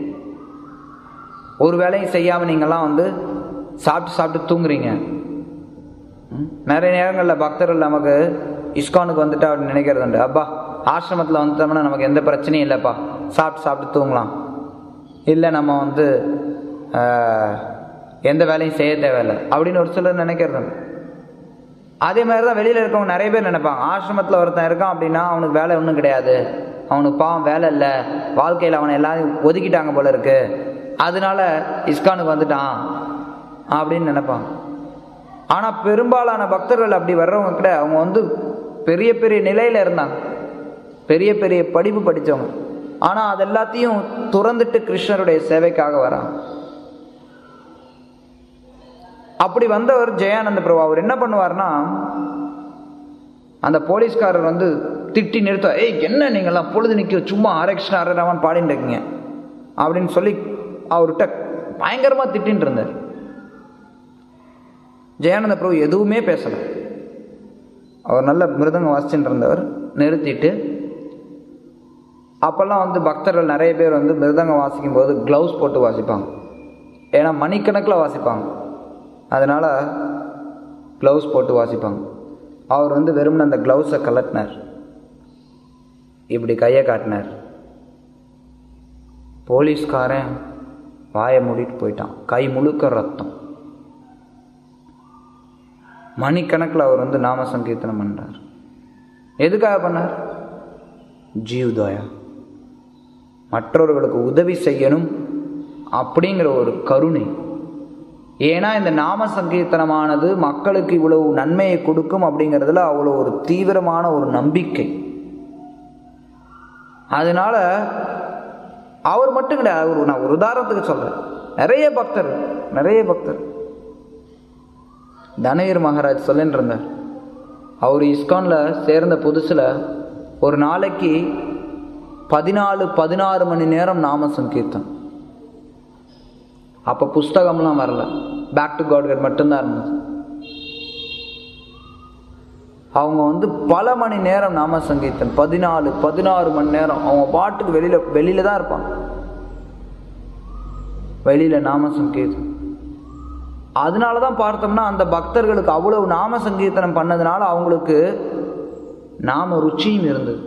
ஒரு வேலையும் செய்யாமல் நீங்கள்லாம் வந்து சாப்பிட்டு சாப்பிட்டு தூங்குறீங்க ம்? நிறைய நேரங்களில் பக்தர்கள் நமக்கு இஸ்கானுக்கு வந்துட்டு அப்படி நினைக்கிறது உண்டு அப்பா ஆசிரமத்தில் வந்துட்டோம்னா நமக்கு எந்த பிரச்சனையும் இல்லைப்பா சாப்பிட்டு சாப்பிட்டு தூங்கலாம் இல்லை நம்ம வந்து ஆஹ், எந்த வேலையும் செய்ய தேவையில்லை அப்படின்னு ஒரு சிலர் நினைக்கிறது உண்டு. அதே மாதிரி தான் வெளியில் இருக்கவங்க நிறைய பேர் நினைப்பாங்க ஆசிரமத்தில் ஒருத்தன் இருக்கான் அப்படின்னா அவனுக்கு வேலை ஒன்றும் கிடையாது அவனுக்கு பாவம் வேலை இல்லை வாழ்க்கையில் அவனை எல்லாரும் ஒதுக்கிட்டாங்க போல இருக்கு அதனால இஸ்கானுக்கு வந்துட்டான் அப்படின்னு நினைப்பாங்க ஆனால் பெரும்பாலான பக்தர்கள் அப்படி வர்றவங்க கூட அவங்க வந்து பெரிய பெரிய நிலையில் இருந்தாங்க பெரிய பெரிய படிப்பு படித்தவங்க ஆனால் அது எல்லாத்தையும் துறந்துட்டு கிருஷ்ணருடைய சேவைக்காக வராங்க அப்படி வந்தவர் ஜெயானந்த பிரபு அவர் என்ன பண்ணுவார்னா அந்த போலீஸ்காரர் வந்து திட்டி நிறுத்த ஏய் என்ன நீங்கள்லாம் பொழுது நிற்க சும்மா அரக்ஷன் அரராமன் பாடிட்டு இருக்கீங்க அப்படின்னு சொல்லி அவர்கிட்ட பயங்கரமாக திட்டின்னு இருந்தார் ஜெயானந்த பிரபு எதுவுமே பேசலை அவர் நல்ல மிருதங்கம் வாசிச்சுட்டு இருந்தவர் நிறுத்திட்டு அப்போல்லாம் வந்து பக்தர்கள் நிறைய பேர் வந்து மிருதங்கம் வாசிக்கும் போது க்ளவுஸ் போட்டு வாசிப்பாங்க ஏன்னா மணிக்கணக்கில் வாசிப்பாங்க அதனால் க்ளவுஸ் போட்டு வாசிப்பாங்க அவர் வந்து வெறும்னு அந்த க்ளவுஸை கலட்டினார் இப்படி கையை காட்டினார் போலீஸ்காரன் வாயை மூடிட்டு போயிட்டான் கை முழுக்க ரத்தம் மணிக்கணக்கில் அவர் வந்து நாம சங்கீர்த்தனம் பண்ணார் எதுக்காக பண்ணார் ஜீவ்தோயா மற்றவர்களுக்கு உதவி செய்யணும் அப்படிங்கிற ஒரு கருணை ஏன்னா இந்த நாம சங்கீர்த்தனமானது மக்களுக்கு இவ்வளவு நன்மையை கொடுக்கும் அப்படிங்கிறதுல அவ்வளோ ஒரு தீவிரமான ஒரு நம்பிக்கை அதனால அவர் மட்டும் கிடையாது ஒரு நான் ஒரு உதாரணத்துக்கு சொல்றேன் நிறைய பக்தர் நிறைய பக்தர் தனவீர் மகாராஜ் சொல்லின்னு இருந்தார் அவர் இஸ்கான்ல சேர்ந்த புதுசுல ஒரு நாளைக்கு பதினாலு பதினாறு மணி நேரம் நாம சங்கீர்த்தம் அப்போ புஸ்தகம்லாம் வரல பேக் டு காட் மட்டும்தான் இருந்தது அவங்க வந்து பல மணி நேரம் நாம சங்கீர்த்தன் பதினாலு பதினாறு மணி நேரம் அவங்க பாட்டுக்கு வெளியில வெளியில தான் இருப்பாங்க வெளியில நாம சங்கீர்த்தன் அதனால தான் பார்த்தோம்னா அந்த பக்தர்களுக்கு அவ்வளவு நாம சங்கீர்த்தனம் பண்ணதுனால அவங்களுக்கு நாம ருச்சியும் இருந்தது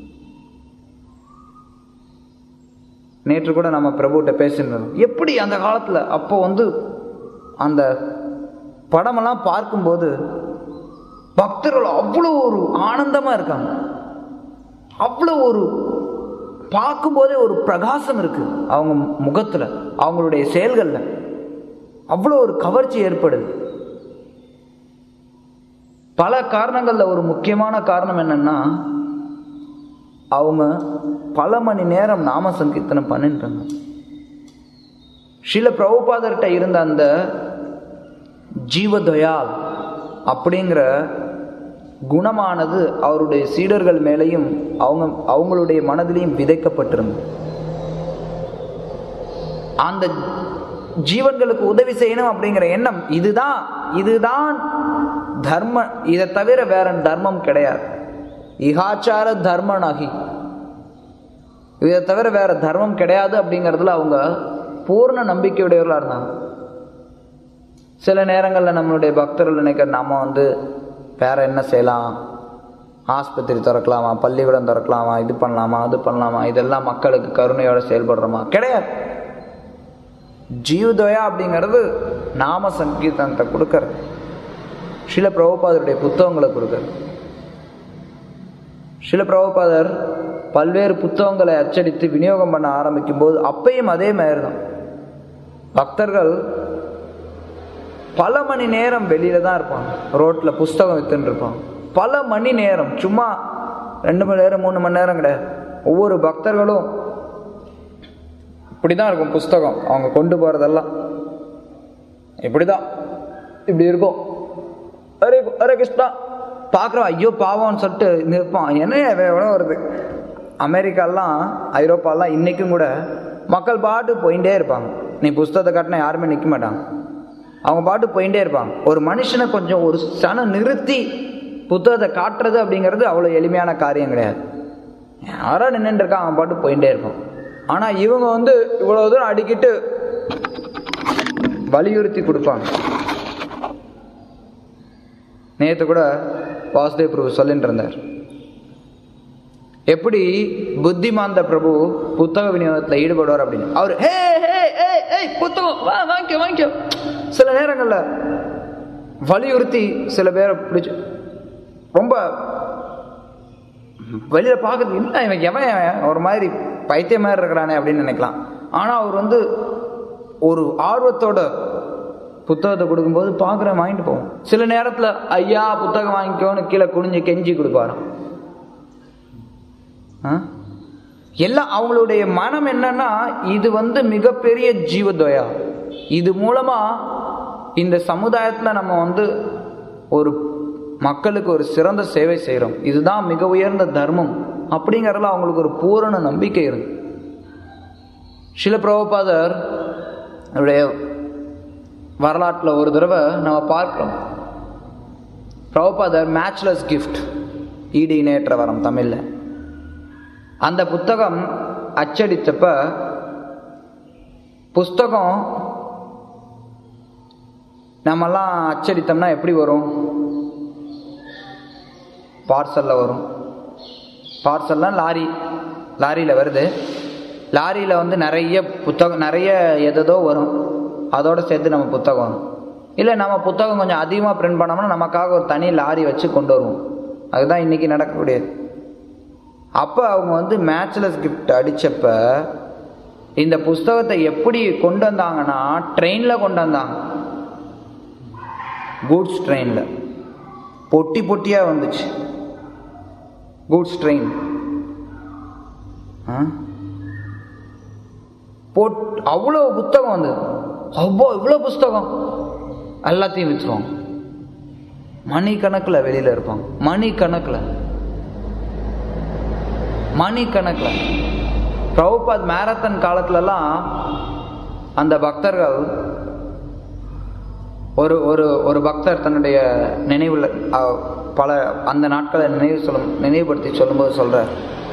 நேற்று கூட நம்ம பிரபுகிட்ட பேசியிருந்தோம் எப்படி அந்த காலத்தில் அப்போ வந்து அந்த படமெல்லாம் பார்க்கும்போது பக்தர்கள் அவ்வளோ ஒரு ஆனந்தமாக இருக்காங்க அவ்வளோ ஒரு பார்க்கும்போதே ஒரு பிரகாசம் இருக்கு அவங்க முகத்தில் அவங்களுடைய செயல்களில் அவ்வளோ ஒரு கவர்ச்சி ஏற்படுது பல காரணங்களில் ஒரு முக்கியமான காரணம் என்னன்னா அவங்க பல மணி நேரம் நாம சங்கீர்த்தனம் பண்ணிட்டாங்க ஸ்ரீல பிரபுபாதர்கிட்ட இருந்த அந்த ஜீவதயால் அப்படிங்கிற குணமானது அவருடைய சீடர்கள் மேலேயும் அவங்க அவங்களுடைய மனதிலையும் விதைக்கப்பட்டிருந்தது அந்த ஜீவன்களுக்கு உதவி செய்யணும் அப்படிங்கிற எண்ணம் இதுதான் இதுதான் தர்ம இதை தவிர வேற தர்மம் கிடையாது இகாச்சார தர்ம நகி இதை தவிர வேற தர்மம் கிடையாது அப்படிங்கிறதுல அவங்க பூர்ண நம்பிக்கையுடையவர்களாக இருந்தாங்க சில நேரங்களில் நம்மளுடைய பக்தர்கள் நினைக்கிற நம்ம வந்து வேற என்ன செய்யலாம் ஆஸ்பத்திரி திறக்கலாமா பள்ளிக்கூடம் திறக்கலாமா இது பண்ணலாமா அது பண்ணலாமா இதெல்லாம் மக்களுக்கு கருணையோட செயல்படுறோமா கிடையாது ஜீவதயா அப்படிங்கிறது நாம சங்கீர்த்தனத்தை கொடுக்கறது சில பிரபுபாதருடைய புத்தகங்களை கொடுக்கறது சில பிரபுபாதர் பல்வேறு புத்தகங்களை அச்சடித்து விநியோகம் பண்ண ஆரம்பிக்கும் போது அப்பையும் அதே மாதிரி தான் பக்தர்கள் பல மணி நேரம் வெளியில தான் இருப்பாங்க ரோட்ல புஸ்தகம் வித்துன்னு இருப்பாங்க பல மணி நேரம் சும்மா ரெண்டு மணி நேரம் மூணு மணி நேரம் கிடையாது ஒவ்வொரு பக்தர்களும் இப்படிதான் இருக்கும் புஸ்தகம் அவங்க கொண்டு போறதெல்லாம் இப்படிதான் இப்படி இருக்கும் அரே அரே கிருஷ்ணா பார்க்குறோம் ஐயோ பாவம்னு சொல்லிட்டு நிற்பான் என்ன எவ்வளோ வருது அமெரிக்காலாம் ஐரோப்பாலாம் இன்றைக்கும் கூட மக்கள் பாட்டு போயிட்டே இருப்பாங்க நீ புஸ்தகத்தை காட்டினா யாருமே நிற்க மாட்டாங்க அவங்க பாட்டு போயிட்டே இருப்பாங்க ஒரு மனுஷனை கொஞ்சம் ஒரு சனம் நிறுத்தி புத்தகத்தை காட்டுறது அப்படிங்கிறது அவ்வளோ எளிமையான காரியம் கிடையாது யாரோ நின்றுட்டு இருக்கான் அவன் பாட்டு போயிட்டே இருப்பான் ஆனால் இவங்க வந்து இவ்வளோ தூரம் அடிக்கிட்டு வலியுறுத்தி கொடுப்பாங்க நேற்று கூட வாசுதேவ் பிரபு சொல்லிட்டு இருந்தார் எப்படி புத்திமாந்த பிரபு புத்தக விநியோகத்தில் ஈடுபடுவார் அப்படின்னு அவர் ஹே ஹே ஹே ஏய் புத்தகம் வா வாங்கிக்கோ வாங்கிக்கோ சில நேரங்களில் வலியுறுத்தி சில பேரை பிடிச்சி ரொம்ப வெளியில பார்க்கறது இல்லை இவன் எவன் இவன் ஒரு மாதிரி பைத்திய மாதிரி இருக்கிறானே அப்படின்னு நினைக்கலாம் ஆனால் அவர் வந்து ஒரு ஆர்வத்தோட புத்தகத்தை கொடுக்கும்போது பார்க்குறேன் வாங்கிட்டு போவோம் சில நேரத்தில் ஐயா புத்தகம் வாங்கிக்கோன்னு கீழே குனிஞ்சு கெஞ்சி கொடுப்பாராம் ஆ? எல்லாம் அவங்களுடைய மனம் என்னன்னா இது வந்து மிகப்பெரிய ஜீவதயா இது மூலமா இந்த சமுதாயத்துல நம்ம வந்து ஒரு மக்களுக்கு ஒரு சிறந்த சேவை செய்கிறோம் இதுதான் மிக உயர்ந்த தர்மம் அப்படிங்கிறதுல அவங்களுக்கு ஒரு பூரண நம்பிக்கை இருக்கு சில பிரபுபாதர் அவருடைய வரலாற்றில் ஒரு தடவை நம்ம பார்க்கிறோம் பிரபுபாதர் மேட்ச்லெஸ் கிஃப்ட் ஈடு இணையற்ற வரம் தமிழில் அந்த புத்தகம் அச்சடித்தப்ப புஸ்தகம் நம்மெல்லாம் அச்சடித்தோம்னா எப்படி வரும் பார்சலில் வரும் பார்சல்லாம் லாரி லாரியில் வருது லாரியில் வந்து நிறைய புத்தகம் நிறைய எதோ வரும் அதோட சேர்த்து நம்ம புத்தகம் வரும் இல்லை நம்ம புத்தகம் கொஞ்சம் அதிகமாக பிரிண்ட் பண்ணோம்னா நமக்காக ஒரு தனி லாரி வச்சு கொண்டு வருவோம் அதுதான் இன்றைக்கி நடக்கக்கூடியது அப்போ அவங்க வந்து மேட்ச்லெஸ் கிஃப்ட் அடித்தப்ப இந்த புஸ்தகத்தை எப்படி கொண்டு வந்தாங்கன்னா ட்ரெயினில் கொண்டு வந்தாங்க கூட்ஸ் ட்ரெயினில் பொட்டி பொட்டியாக வந்துச்சு கூட்ஸ் ட்ரெயின் போட் அவ்வளோ புத்தகம் வந்தது அவ்வளோ இவ்வளோ புஸ்தகம் எல்லாத்தையும் விற்றுருவாங்க மணி கணக்கில் வெளியில் இருப்பாங்க மணி கணக்கில் மணி கணக்கில் பிரபுபாத் மேரத்தான் காலத்துலலாம் அந்த பக்தர்கள் ஒரு ஒரு ஒரு பக்தர் தன்னுடைய நினைவில் அஹ், பல அந்த நாட்களை நினைவு சொல்லும் நினைவுபடுத்தி சொல்லும்போது சொல்கிறார்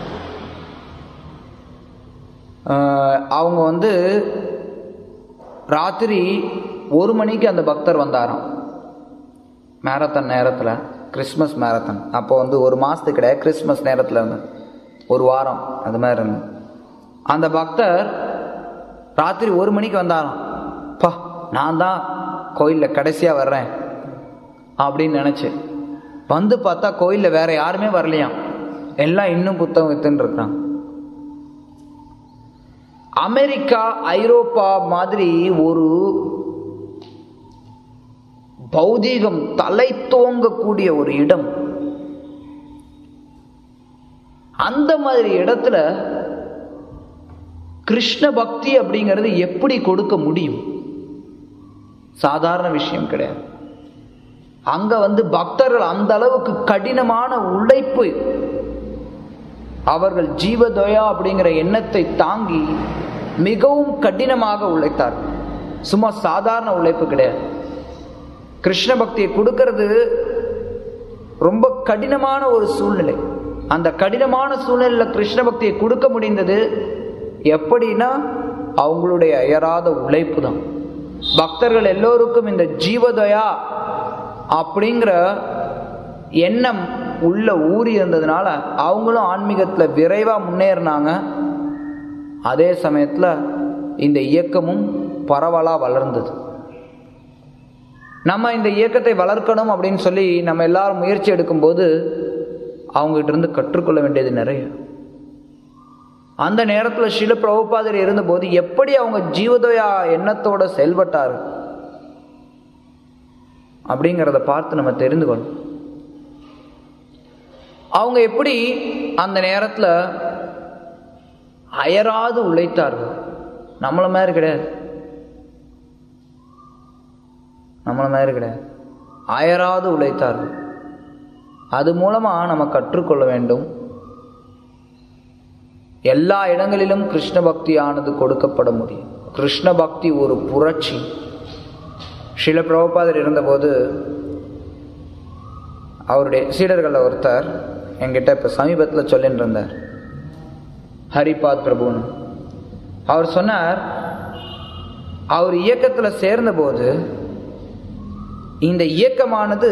அவங்க வந்து ராத்திரி ஒரு மணிக்கு அந்த பக்தர் வந்தாராம் மேரத்தான் நேரத்தில் கிறிஸ்மஸ் மேரத்தான் அப்போ வந்து ஒரு மாதத்துக்கு கிடையாது கிறிஸ்மஸ் நேரத்தில் இருந்து ஒரு வாரம் அது மாதிரி இருந்து அந்த பக்தர் ராத்திரி ஒரு மணிக்கு வந்தாராம் பா நான் தான் கோயிலில் கடைசியாக வர்றேன் அப்படின்னு நினச்சி வந்து பார்த்தா கோயிலில் வேற யாருமே வரலையாம் எல்லாம் இன்னும் புத்தகம் வித்துன்னு இருக்கிறாங்க அமெரிக்கா ஐரோப்பா மாதிரி ஒரு பௌதீகம் தலை தோங்கக்கூடிய ஒரு இடம் அந்த மாதிரி இடத்துல கிருஷ்ண பக்தி அப்படிங்கிறது எப்படி கொடுக்க முடியும் சாதாரண விஷயம் கிடையாது அங்க வந்து பக்தர்கள் அந்த அளவுக்கு கடினமான உழைப்பு அவர்கள் ஜீவதயா அப்படிங்கிற எண்ணத்தை தாங்கி மிகவும் கடினமாக உழைத்தார் சும்மா சாதாரண உழைப்பு கிடையாது கிருஷ்ண பக்தியை கொடுக்கிறது ரொம்ப கடினமான ஒரு சூழ்நிலை அந்த கடினமான சூழ்நிலையில் கிருஷ்ண பக்தியை கொடுக்க முடிந்தது எப்படின்னா அவங்களுடைய அயராத உழைப்பு தான் பக்தர்கள் எல்லோருக்கும் இந்த ஜீவதயா அப்படிங்கிற எண்ணம் உள்ள ஊறி இருந்ததுனால அவங்களும் ஆன்மீகத்தில் விரைவாக முன்னேறினாங்க அதே சமயத்தில் இந்த இயக்கமும் பரவலாக வளர்ந்தது நம்ம இந்த இயக்கத்தை வளர்க்கணும் அப்படின்னு சொல்லி நம்ம எல்லாரும் முயற்சி எடுக்கும்போது அவங்ககிட்ட இருந்து கற்றுக்கொள்ள வேண்டியது நிறைய அந்த நேரத்தில் சில பிரபுபாதர் இருந்தபோது எப்படி அவங்க ஜீவதயா எண்ணத்தோட செயல்பட்டார் அப்படிங்கிறத பார்த்து நம்ம தெரிந்து கொள்ளணும் அவங்க எப்படி அந்த நேரத்தில் அயராது உழைத்தார்கள் நம்மள மாதிரி கிடையாது நம்மள மாதிரி கிடையாது அயராது உழைத்தார்கள் அது மூலமாக நம்ம கற்றுக்கொள்ள வேண்டும் எல்லா இடங்களிலும் கிருஷ்ண பக்தியானது கொடுக்கப்பட முடியும் கிருஷ்ண பக்தி ஒரு புரட்சி ஸ்ரீல பிரபுபாதர் இருந்தபோது அவருடைய சீடர்களில் ஒருத்தர் என்கிட்ட இப்போ சமீபத்தில் சொல்லிட்டு இருந்தார் ஹரிபாத் பிரபுன்னு அவர் சொன்னார் அவர் இயக்கத்தில் சேர்ந்தபோது இந்த இயக்கமானது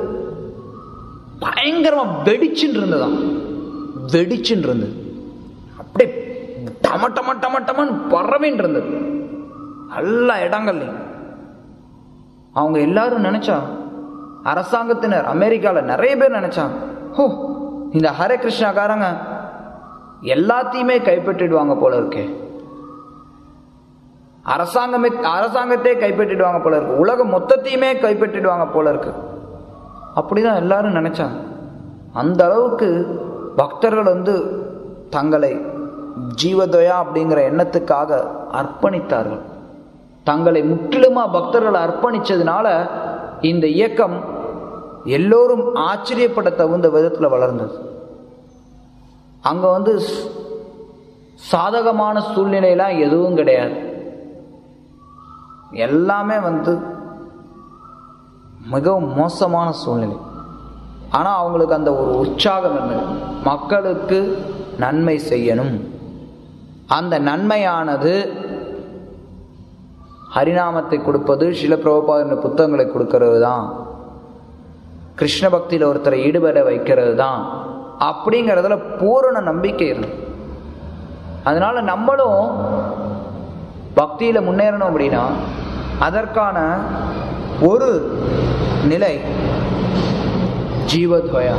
பயங்கரமாக வெடிச்சுன்னு இருந்ததாம் வெடிச்சுன்னு இருந்தது அப்படியே டம டம டம டமன்னு பறவைன்னு இருந்தது எல்லா இடங்கள்லையும் அவங்க எல்லாரும் நினைச்சா அரசாங்கத்தினர் அமெரிக்காவில் நிறைய பேர் நினைச்சாங்க ஹோ இந்த ஹரே கிருஷ்ணாக்காரங்க எல்லாத்தையுமே கைப்பற்றிடுவாங்க போல இருக்கே அரசாங்கமே அரசாங்கத்தையே கைப்பற்றிடுவாங்க போல இருக்கு உலகம் மொத்தத்தையுமே கைப்பற்றிடுவாங்க போல இருக்கு அப்படிதான் எல்லாரும் நினைச்சாங்க அந்த அளவுக்கு பக்தர்கள் வந்து தங்களை ஜீவதயா அப்படிங்கிற எண்ணத்துக்காக அர்ப்பணித்தார்கள் தங்களை முற்றிலுமா பக்தர்கள் அர்ப்பணிச்சதுனால இந்த இயக்கம் எல்லோரும் ஆச்சரியப்பட தகுந்த விதத்தில் வளர்ந்தது அங்க வந்து சாதகமான சூழ்நிலையெல்லாம் எதுவும் கிடையாது எல்லாமே வந்து மிகவும் மோசமான சூழ்நிலை ஆனால் அவங்களுக்கு அந்த ஒரு உற்சாகம் இருந்தது மக்களுக்கு நன்மை செய்யணும் அந்த நன்மையானது ஹரிநாமத்தை கொடுப்பது சில பிரபுபாத புத்தகங்களை கொடுக்கறது தான் கிருஷ்ண பக்தியில் ஒருத்தரை ஈடுபட வைக்கிறது தான் அப்படிங்கிறதுல பூரண நம்பிக்கை இருந்தது அதனால நம்மளும் பக்தியில் முன்னேறணும் அப்படின்னா அதற்கான ஒரு நிலை ஜீவத்வயா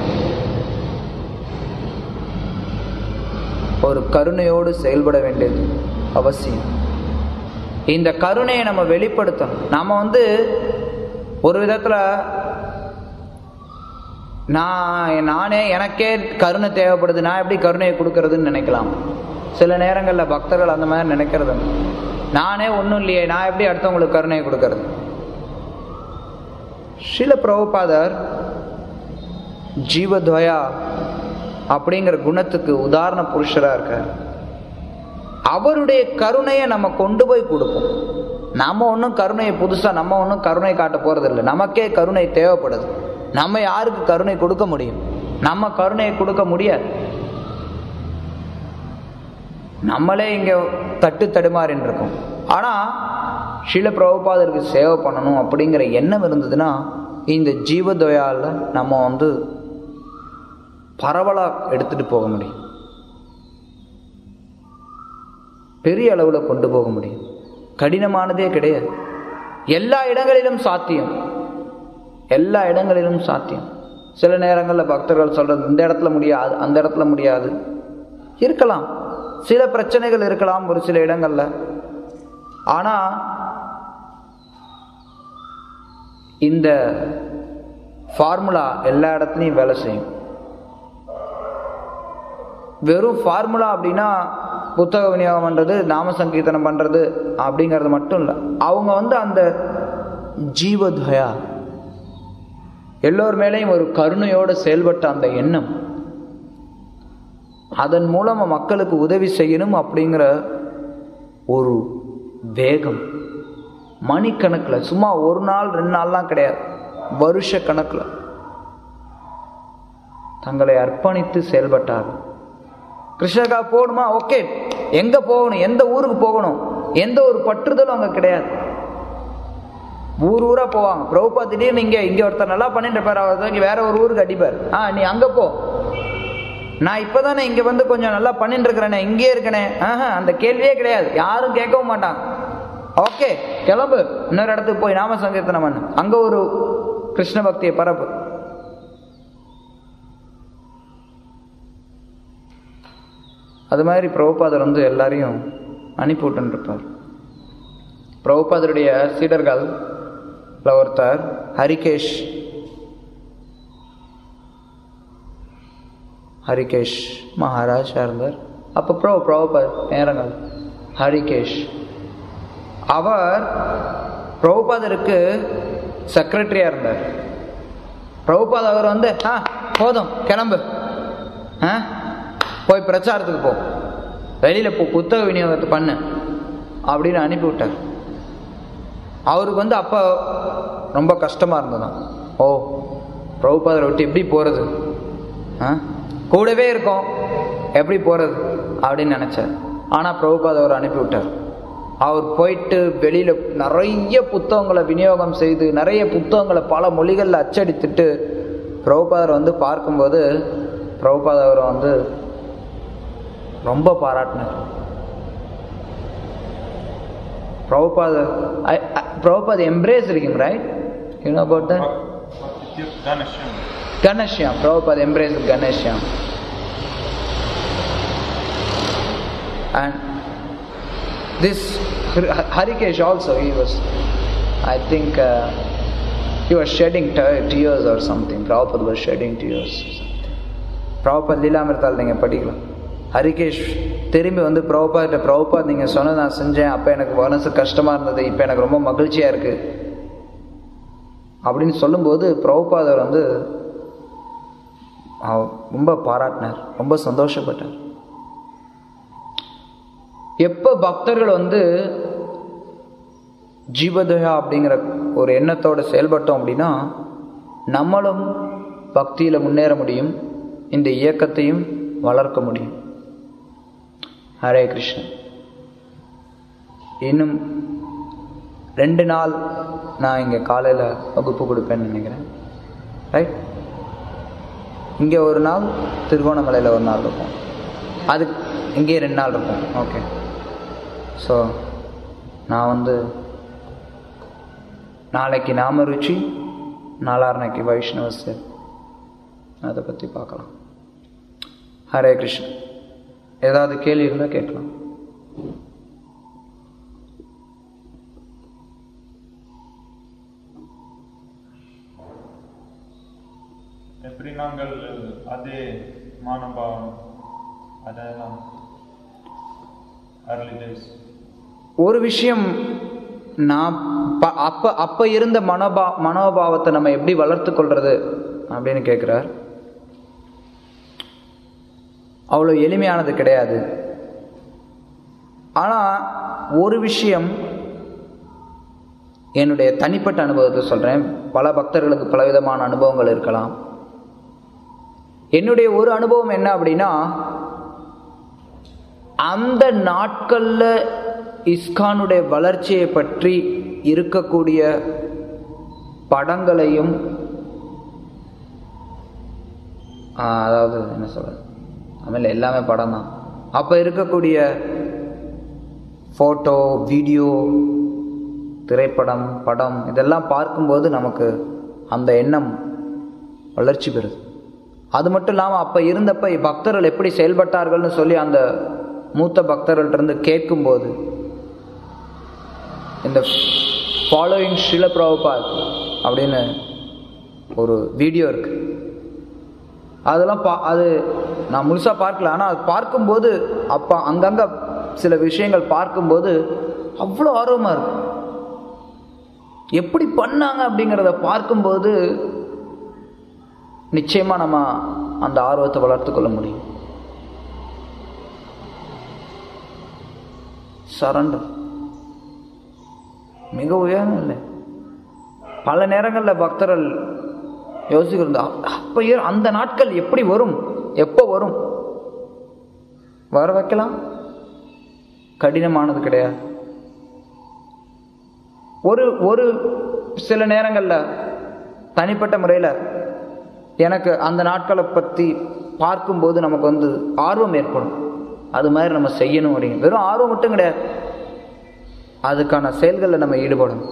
ஒரு கருணையோடு செயல்பட வேண்டியது அவசியம் இந்த கருணையை நம்ம வெளிப்படுத்தணும் நம்ம வந்து ஒரு விதத்தில் நான் நானே எனக்கே கருணை தேவைப்படுது நான் எப்படி கருணையை கொடுக்கறதுன்னு நினைக்கலாம் சில நேரங்களில் பக்தர்கள் அந்த மாதிரி நினைக்கிறது நானே ஒன்றும் இல்லையே நான் எப்படி அடுத்தவங்களுக்கு கருணையை கொடுக்கறது ஸ்ரீல பிரபுபாதர் ஜீவத்வயா அப்படிங்கிற குணத்துக்கு உதாரண புருஷராக இருக்கார் அவருடைய கருணையை நம்ம கொண்டு போய் கொடுப்போம் நம்ம ஒன்றும் கருணையை புதுசாக நம்ம ஒன்றும் கருணை காட்ட போகிறதில்ல நமக்கே கருணை தேவைப்படுது நம்ம யாருக்கு கருணை கொடுக்க முடியும் நம்ம கருணையை கொடுக்க முடியாது நம்மளே இங்கே தட்டு தடுமாறின்னு இருக்கோம் ஆனால் ஷீல பிரபுபாதருக்கு சேவை பண்ணணும் அப்படிங்கிற எண்ணம் இருந்ததுன்னா இந்த ஜீவதொயாவில் நம்ம வந்து பரவலாக எடுத்துகிட்டு போக முடியும் பெரிய அளவில் கொண்டு போக முடியும் கடினமானதே கிடையாது எல்லா இடங்களிலும் சாத்தியம் எல்லா இடங்களிலும் சாத்தியம் சில நேரங்களில் பக்தர்கள் சொல்கிறது இந்த இடத்துல முடியாது அந்த இடத்துல முடியாது இருக்கலாம் சில பிரச்சனைகள் இருக்கலாம் ஒரு சில இடங்களில் ஆனால் இந்த ஃபார்முலா எல்லா இடத்துலையும் வேலை செய்யும் வெறும் ஃபார்முலா அப்படின்னா புத்தக விநியோகம் பண்ணுறது நாம சங்கீர்த்தனம் பண்ணுறது அப்படிங்கிறது மட்டும் இல்லை அவங்க வந்து அந்த ஜீவத்வயா எல்லோர் மேலேயும் ஒரு கருணையோடு செயல்பட்ட அந்த எண்ணம் அதன் மூலமாக மக்களுக்கு உதவி செய்யணும் அப்படிங்கிற ஒரு வேகம் மணிக்கணக்கில் சும்மா ஒரு நாள் ரெண்டு நாள்லாம் கிடையாது வருஷ கணக்கில் தங்களை அர்ப்பணித்து செயல்பட்டார்கள் கிருஷ்ணகா போகணுமா ஓகே எங்க போகணும் எந்த ஊருக்கு போகணும் எந்த ஒரு பற்றுதலும் அங்க கிடையாது ஊர் ஊரா போவாங்க பிரபுபா திடீர்னு இங்க இங்க ஒருத்தர் நல்லா பண்ணிட்டு இருப்பார் அவர் தூக்கி வேற ஒரு ஊருக்கு அடிப்பார் ஆ நீ அங்க போ நான் இப்பதானே இங்க வந்து கொஞ்சம் நல்லா பண்ணிட்டு இருக்கிறேனே இங்கே இருக்கனே ஆஹா அந்த கேள்வியே கிடையாது யாரும் கேட்கவும் மாட்டாங்க ஓகே கிளம்பு இன்னொரு இடத்துக்கு போய் நாம சங்கீர்த்தனம் பண்ணு அங்க ஒரு கிருஷ்ண பக்தியை பரப்பு அது மாதிரி பிரபுபாதர் வந்து எல்லாரையும் அனுப்பி விட்டுருப்பார் பிரபுபாதருடைய சீடர்கள் ஒருத்தர் ஹரிகேஷ் ஹரிகேஷ் மகாராஜ் இருந்தார் அப்போ ப்ரோ பிரபுபாத் நேரங்கள் ஹரிகேஷ் அவர் பிரபுபாதருக்கு செக்ரட்டரியாக இருந்தார் பிரபுபாத் அவர் வந்து ஆ போதும் கிளம்பு ஆ போய் பிரச்சாரத்துக்கு போ வெளியில் போ புத்தக விநியோகத்தை பண்ணு அப்படின்னு அனுப்பிவிட்டார் அவருக்கு வந்து அப்போ ரொம்ப கஷ்டமாக இருந்ததாம் ஓ பிரபுபாதரை விட்டு எப்படி போகிறது ஆ கூடவே இருக்கோம் எப்படி போகிறது அப்படின்னு நினச்சார் ஆனால் பிரபுபாத் அவர் அனுப்பிவிட்டார் அவர் போயிட்டு வெளியில் நிறைய புத்தகங்களை விநியோகம் செய்து நிறைய புத்தகங்களை பல மொழிகளில் அச்சடித்துட்டு பிரபுபாதர் வந்து பார்க்கும்போது பிரபுபாத் அவரை வந்து ரொம்ப பாராட்டினார் பிரபுபாத பிரபுபாத் எம்ப்ரேஸ் இருக்கீங்க right you know about that Ganesham. Ganesham, Prabhupada embraced Ganesham. And this Harikesh also, he was, I think, uh, he was shedding te- tears or something. Prabhupada was shedding tears. Prabhupad லீலாமிரத்தால் நீங்கள் படிக்கலாம் ஹரிகேஷ் திரும்பி வந்து பிரபுபாட்ட பிரபுபாத் நீங்கள் சொன்னது நான் செஞ்சேன் அப்போ எனக்கு மனசு கஷ்டமாக இருந்தது இப்போ எனக்கு ரொம்ப மகிழ்ச்சியாக இருக்குது அப்படின்னு சொல்லும்போது பிரபுபாதர் வந்து அவ- ரொம்ப பாராட்டினார் ரொம்ப சந்தோஷப்பட்டார் எப்போ பக்தர்கள் வந்து ஜீவதயா அப்படிங்கிற ஒரு எண்ணத்தோட செயல்பட்டோம் அப்படின்னா நம்மளும் பக்தியில் முன்னேற முடியும் இந்த இயக்கத்தையும் வளர்க்க முடியும் ஹரே கிருஷ்ணன் இன்னும் ரெண்டு நாள் நான் இங்கே காலையில் வகுப்பு கொடுப்பேன்னு நினைக்கிறேன் ரைட் இங்கே ஒரு நாள் திருகோணமலையில் ஒரு நாள் இருக்கும் அது இங்கே ரெண்டு நாள் இருக்கும் ஓகே ஸோ நான் வந்து நாளைக்கு நாம ருச்சி நாளான்னைக்கு வைஷ்ணவஸ் அதை பற்றி பார்க்கலாம் ஹரே கிருஷ்ணன் ஏதாவது கேள்வி இருந்தால் கேட்கலாம் எப்படி நாங்கள் அதே மானபாவம் அதெல்லாம் early days ஒரு விஷயம் நான் ப- அப்ப அப்ப இருந்த மனோபா மனோபாவத்தை நம்ம எப்படி வளர்த்து கொள்றது அப்படின்னு கேட்குறார் அவ்வளோ எளிமையானது கிடையாது ஆனால் ஒரு விஷயம் என்னுடைய தனிப்பட்ட அனுபவத்தை சொல்கிறேன் பல பக்தர்களுக்கு பலவிதமான அனுபவங்கள் இருக்கலாம் என்னுடைய ஒரு அனுபவம் என்ன அப்படின்னா அந்த நாட்களில் இஸ்கானுடைய வளர்ச்சியை பற்றி இருக்கக்கூடிய படங்களையும் ஆ, அதாவது என்ன சொல்றது ஆಮೇಲೆ எல்லாமே படம் தான் அப்போ இருக்கக்கூடிய ஃபோட்டோ வீடியோ திரைப்படம் படம் இதெல்லாம் பார்க்கும்போது நமக்கு அந்த எண்ணம் வளர்ச்சி பெறுது அது மட்டும் இல்லாமல் அப்போ இருந்தப்ப பக்தர்கள் எப்படி செயல்பட்டார்கள்னு சொல்லி அந்த மூத்த பக்தர்கள்ட்ட இருந்து கேட்கும்போது இந்த ஃபாலோயிங் ஸ்ரீல பிரபுபாத் அப்படின்னு ஒரு வீடியோ இருக்கு அதெல்லாம் பா அது நான் முழுசாக பார்க்கல ஆனால் அது பார்க்கும்போது அப்போ அங்கங்கே சில விஷயங்கள் பார்க்கும்போது அவ்வளோ ஆர்வமாக இருக்கு எப்படி பண்ணாங்க அப்படிங்கிறத பார்க்கும்போது நிச்சயமாக நம்ம அந்த ஆர்வத்தை வளர்த்து கொள்ள முடியும் சரண்டர் மிக உயர்ந்த இல்லை பல நேரங்களில் பக்தர்கள் யோசிக்கிறது அப்போ அந்த நாட்கள் எப்படி வரும் எப்போ வரும் வர வைக்கலாம் கடினமானது கிடையாது ஒரு ஒரு சில நேரங்களில் தனிப்பட்ட முறையில் எனக்கு அந்த நாட்களை பற்றி பார்க்கும்போது நமக்கு வந்து ஆர்வம் ஏற்படும் அது மாதிரி நம்ம செய்யணும் அப்படின்னு வெறும் ஆர்வம் மட்டும் கிடையாது அதுக்கான செயல்களில் நம்ம ஈடுபடணும்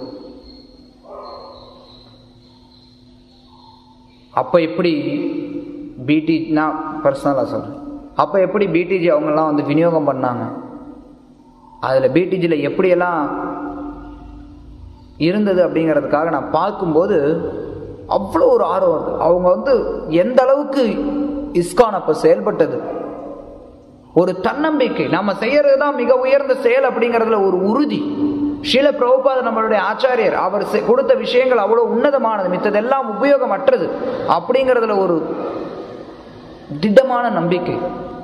அப்போ எப்படி பிடி நான் பர்சனலாக சொல்கிறேன் அப்போ எப்படி பிடிஜி அவங்கெல்லாம் வந்து விநியோகம் பண்ணாங்க அதில் பிடிஜியில் எப்படியெல்லாம் இருந்தது அப்படிங்கிறதுக்காக நான் பார்க்கும்போது அவ்வளோ ஒரு ஆர்வம் வருது அவங்க வந்து எந்த அளவுக்கு இஸ்கான் அப்போ செயல்பட்டது ஒரு தன்னம்பிக்கை நம்ம செய்யறது தான் மிக உயர்ந்த செயல் அப்படிங்கிறதுல ஒரு உறுதி ஷீல பிரபுபாத நம்மளுடைய ஆச்சாரியர் அவர் கொடுத்த விஷயங்கள் அவ்வளோ உன்னதமானது மித்ததெல்லாம் உபயோகமற்றது அப்படிங்கிறதுல ஒரு திடமான நம்பிக்கை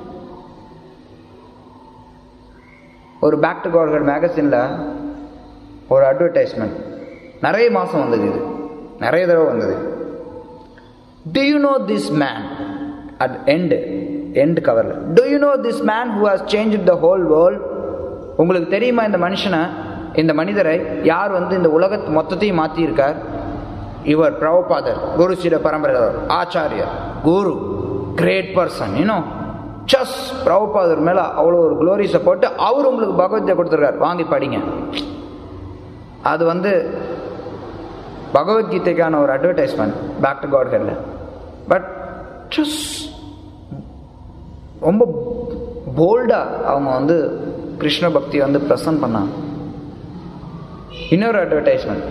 ஒரு பேக் டு கார்கட் மேகசினில் ஒரு அட்வர்டைஸ்மெண்ட் நிறைய மாதம் வந்தது இது நிறைய தடவை வந்தது do you know this man at end end கவரில் do you know this man who has change the whole world உங்களுக்கு தெரியுமா இந்த மனுஷனை இந்த மனிதரை யார் வந்து இந்த உலகத்து மொத்தத்தையும் மாற்றியிருக்கார் இவர் பிரபுபாதர் குரு ஸ்ரீட பரம்பரை ஆச்சாரியர் குரு கிரேட் பர்சன் இன்னும் சஸ் பிரபுபாதர் மேலே அவ்வளோ ஒரு குளோரிஸை போட்டு அவர் உங்களுக்கு பகவத்கீதை கொடுத்துருக்கார் வாங்கி படிங்க அது வந்து பகவத்கீதைக்கான ஒரு அட்வர்டைஸ்மெண்ட் பேக் டு காட் ஹெட்ல பட் ஜஸ்ட் ரொம்ப போல்டாக அவங்க வந்து கிருஷ்ண பக்தி வந்து ப்ரெசன்ட் பண்ணாங்க இன்னொரு அட்வர்டைஸ்மெண்ட்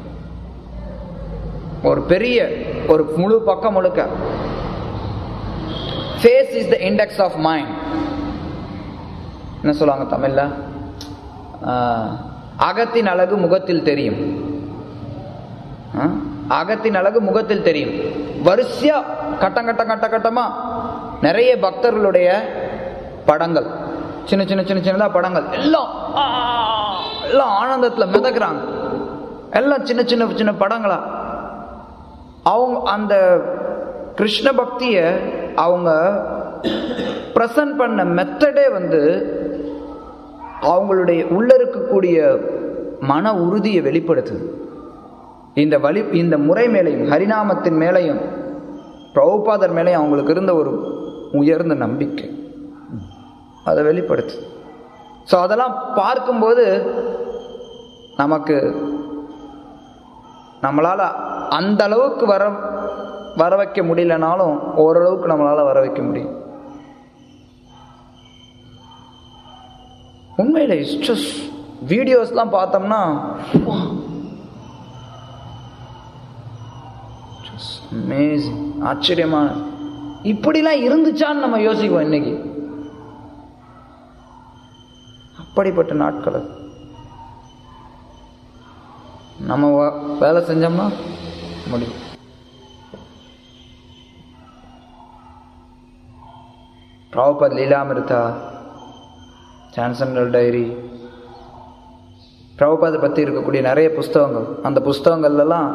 ஒரு பெரிய ஒரு முழு பக்கம் முழுக்க face is the index of mind என்ன சொல்லுவாங்க தமிழ்ல அகத்தின் அழகு முகத்தில் தெரியும் அகத்தின் அழகு முகத்தில் தெரியும் வரிசையா கட்டம் கட்டம் கட்ட கட்டமா நிறைய பக்தர்களுடைய படங்கள் சின்ன சின்ன சின்ன சின்னதா படங்கள் எல்லாம் எல்லாம் ஆனந்தத்துல மிதக்குறாங்க எல்லாம் சின்ன சின்ன சின்ன படங்களா அவங்க அந்த கிருஷ்ண பக்திய அவங்க ப்ரெசன்ட் பண்ண மெத்தடே வந்து அவங்களுடைய உள்ள இருக்கக்கூடிய மன உறுதியை வெளிப்படுத்துது இந்த வழி இந்த முறை மேலையும் ஹரிநாமத்தின் மேலையும் பிரபுபாதர் மேலையும் அவங்களுக்கு இருந்த ஒரு உயர்ந்த நம்பிக்கை அதை வெளிப்படுத்து ஸோ அதெல்லாம் பார்க்கும்போது நமக்கு நம்மளால் அந்த அளவுக்கு வர வர வைக்க முடியலனாலும் ஓரளவுக்கு நம்மளால் வர வைக்க முடியும் உண்மையில் இட்ஸ் வீடியோஸ்லாம் பார்த்தோம்னா அமேசிங் ஆச்சரியமான இப்படிலாம் இருந்துச்சான்னு நம்ம யோசிக்குவோம் இன்னைக்கு அப்படிப்பட்ட நாட்கள் அது நம்ம வேலை செஞ்சோம்னா முடியும் ப்ராப்பர் லீலாமிருதா சான்சனல் டைரி பிரபுபாதை பற்றி இருக்கக்கூடிய நிறைய புஸ்தகங்கள் அந்த புஸ்தகங்கள்லாம்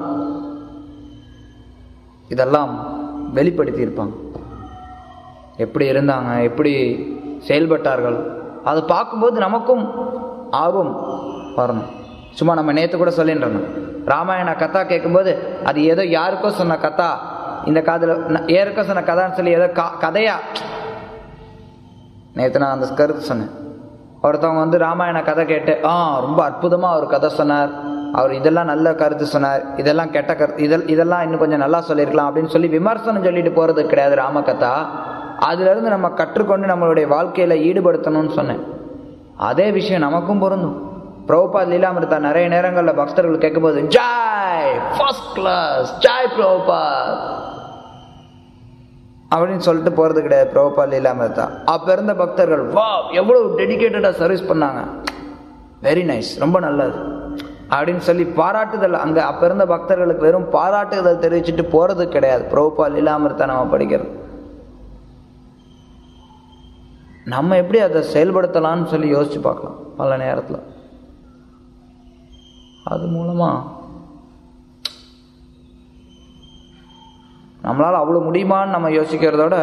இதெல்லாம் வெளிப்படுத்தியிருப்பாங்க எப்படி இருந்தாங்க எப்படி செயல்பட்டார்கள் அதை பார்க்கும்போது நமக்கும் ஆர்வம் வரணும் சும்மா நம்ம நேற்று கூட சொல்லின்றோம் ராமாயண கதா கேட்கும்போது அது ஏதோ யாருக்கோ சொன்ன கதா இந்த காதில் ஏருக்கோ சொன்ன கதான்னு சொல்லி ஏதோ கா கதையா நேற்று நான் அந்த கருத்து சொன்னேன் ஒருத்தவங்க வந்து ராமாயண கதை கேட்டு ஆ ரொம்ப அற்புதமாக அவர் கதை சொன்னார் அவர் இதெல்லாம் நல்ல கருத்து சொன்னார் இதெல்லாம் கெட்ட கருத்து இதெல் இதெல்லாம் இன்னும் கொஞ்சம் நல்லா சொல்லியிருக்கலாம் அப்படின்னு சொல்லி விமர்சனம் சொல்லிட்டு போகிறது கிடையாது ராமகதா அதுலேருந்து நம்ம கற்றுக்கொண்டு நம்மளுடைய வாழ்க்கையில் ஈடுபடுத்தணும்னு சொன்னேன் அதே விஷயம் நமக்கும் பொருந்தும் பிரபுபாத் லீலாமிருதா நிறைய நேரங்களில் பக்தர்கள் கேட்கும்போது joy first class joy Prabhupad அப்படின்னு சொல்லிட்டு போறது கிடையாது பிரபுபாத் லீலாமிருதா அப்ப இருந்த பக்தர்கள் வா எவ்வளவு டெடிகேட்டடா சர்வீஸ் பண்ணாங்க வெரி நைஸ் ரொம்ப நல்லது அப்படின்னு சொல்லி பாராட்டுதல் அங்க அப்ப இருந்த பக்தர்களுக்கு வெறும் பாராட்டுதல் தெரிவிச்சுட்டு போறது கிடையாது பிரபுபாத் லீலாமிருதா நம்ம படிக்கிறது நம்ம எப்படி அதை செயல்படுத்தலாம்னு சொல்லி யோசிச்சு பார்க்கலாம் பல நேரத்தில் அது மூலமா நம்மளால் அவ்வளோ முடியுமான்னு நம்ம யோசிக்கிறதோட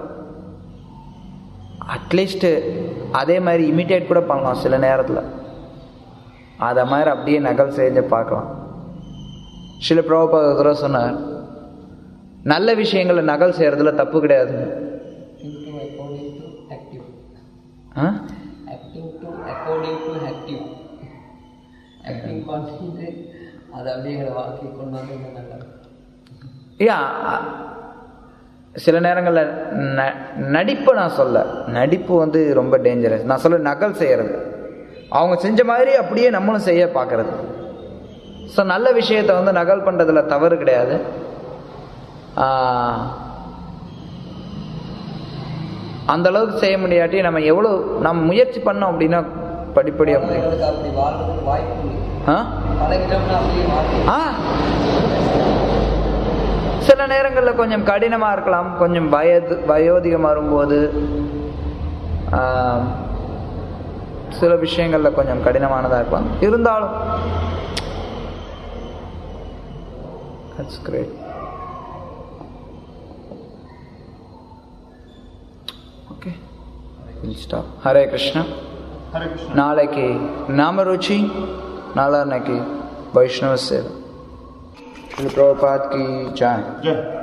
அட்லீஸ்ட்டு அதே மாதிரி இமிட்டேட் கூட பண்ணலாம் சில நேரத்தில் அதை மாதிரி அப்படியே நகல் செஞ்சு பார்க்கலாம் சில பிரபுபாத சொன்னார் நல்ல விஷயங்களை நகல் செய்கிறதுல தப்பு கிடையாது Thinking according to active. Ah Acting to according to active. Acting பண்ணிட்டு அதை அப்படியே எங்களை வாழ்க்கை கொண்டு வந்து இன்னும் நல்லா இருக்கும். யா சில நேரங்களில் ந நடிப்பை நான் சொல்ல நடிப்பு வந்து ரொம்ப டேஞ்சரஸ் நான் சொல்ல நகல் செய்கிறது அவங்க செஞ்ச மாதிரி அப்படியே நம்மளும் செய்ய பார்க்கறது ஸோ நல்ல விஷயத்தை வந்து நகல் பண்ணுறதுல தவறு கிடையாது ஆஹ், அந்த அளவுக்கு செய்ய முடியாட்டி நம்ம எவ்வளோ நம்ம முயற்சி பண்ணோம் அப்படின்னா படிப்படியாக முடியும் எங்களுக்கு அப்படி வாழ்றதுக்கு வாய்ப்பு இல்லை ஆ பழகிட்டோம்னா அப்படியே வாழ்க்கை ஆ சில நேரங்களில் கொஞ்சம் கடினமாக இருக்கலாம் கொஞ்சம் வயது வயோதிகம் வரும்போது ஆ, சில விஷயங்களில் கொஞ்சம் கடினமானதாக இருக்கலாம் இருந்தாலும் That's great. Okay. We'll stop. Hare Krishna Hare Krishna நாளைக்கு நாமருச்சி நாளான்னைக்கு வைஷ்ணவ சேவை பிரபுபாத் கி ஜாய் ஜெய்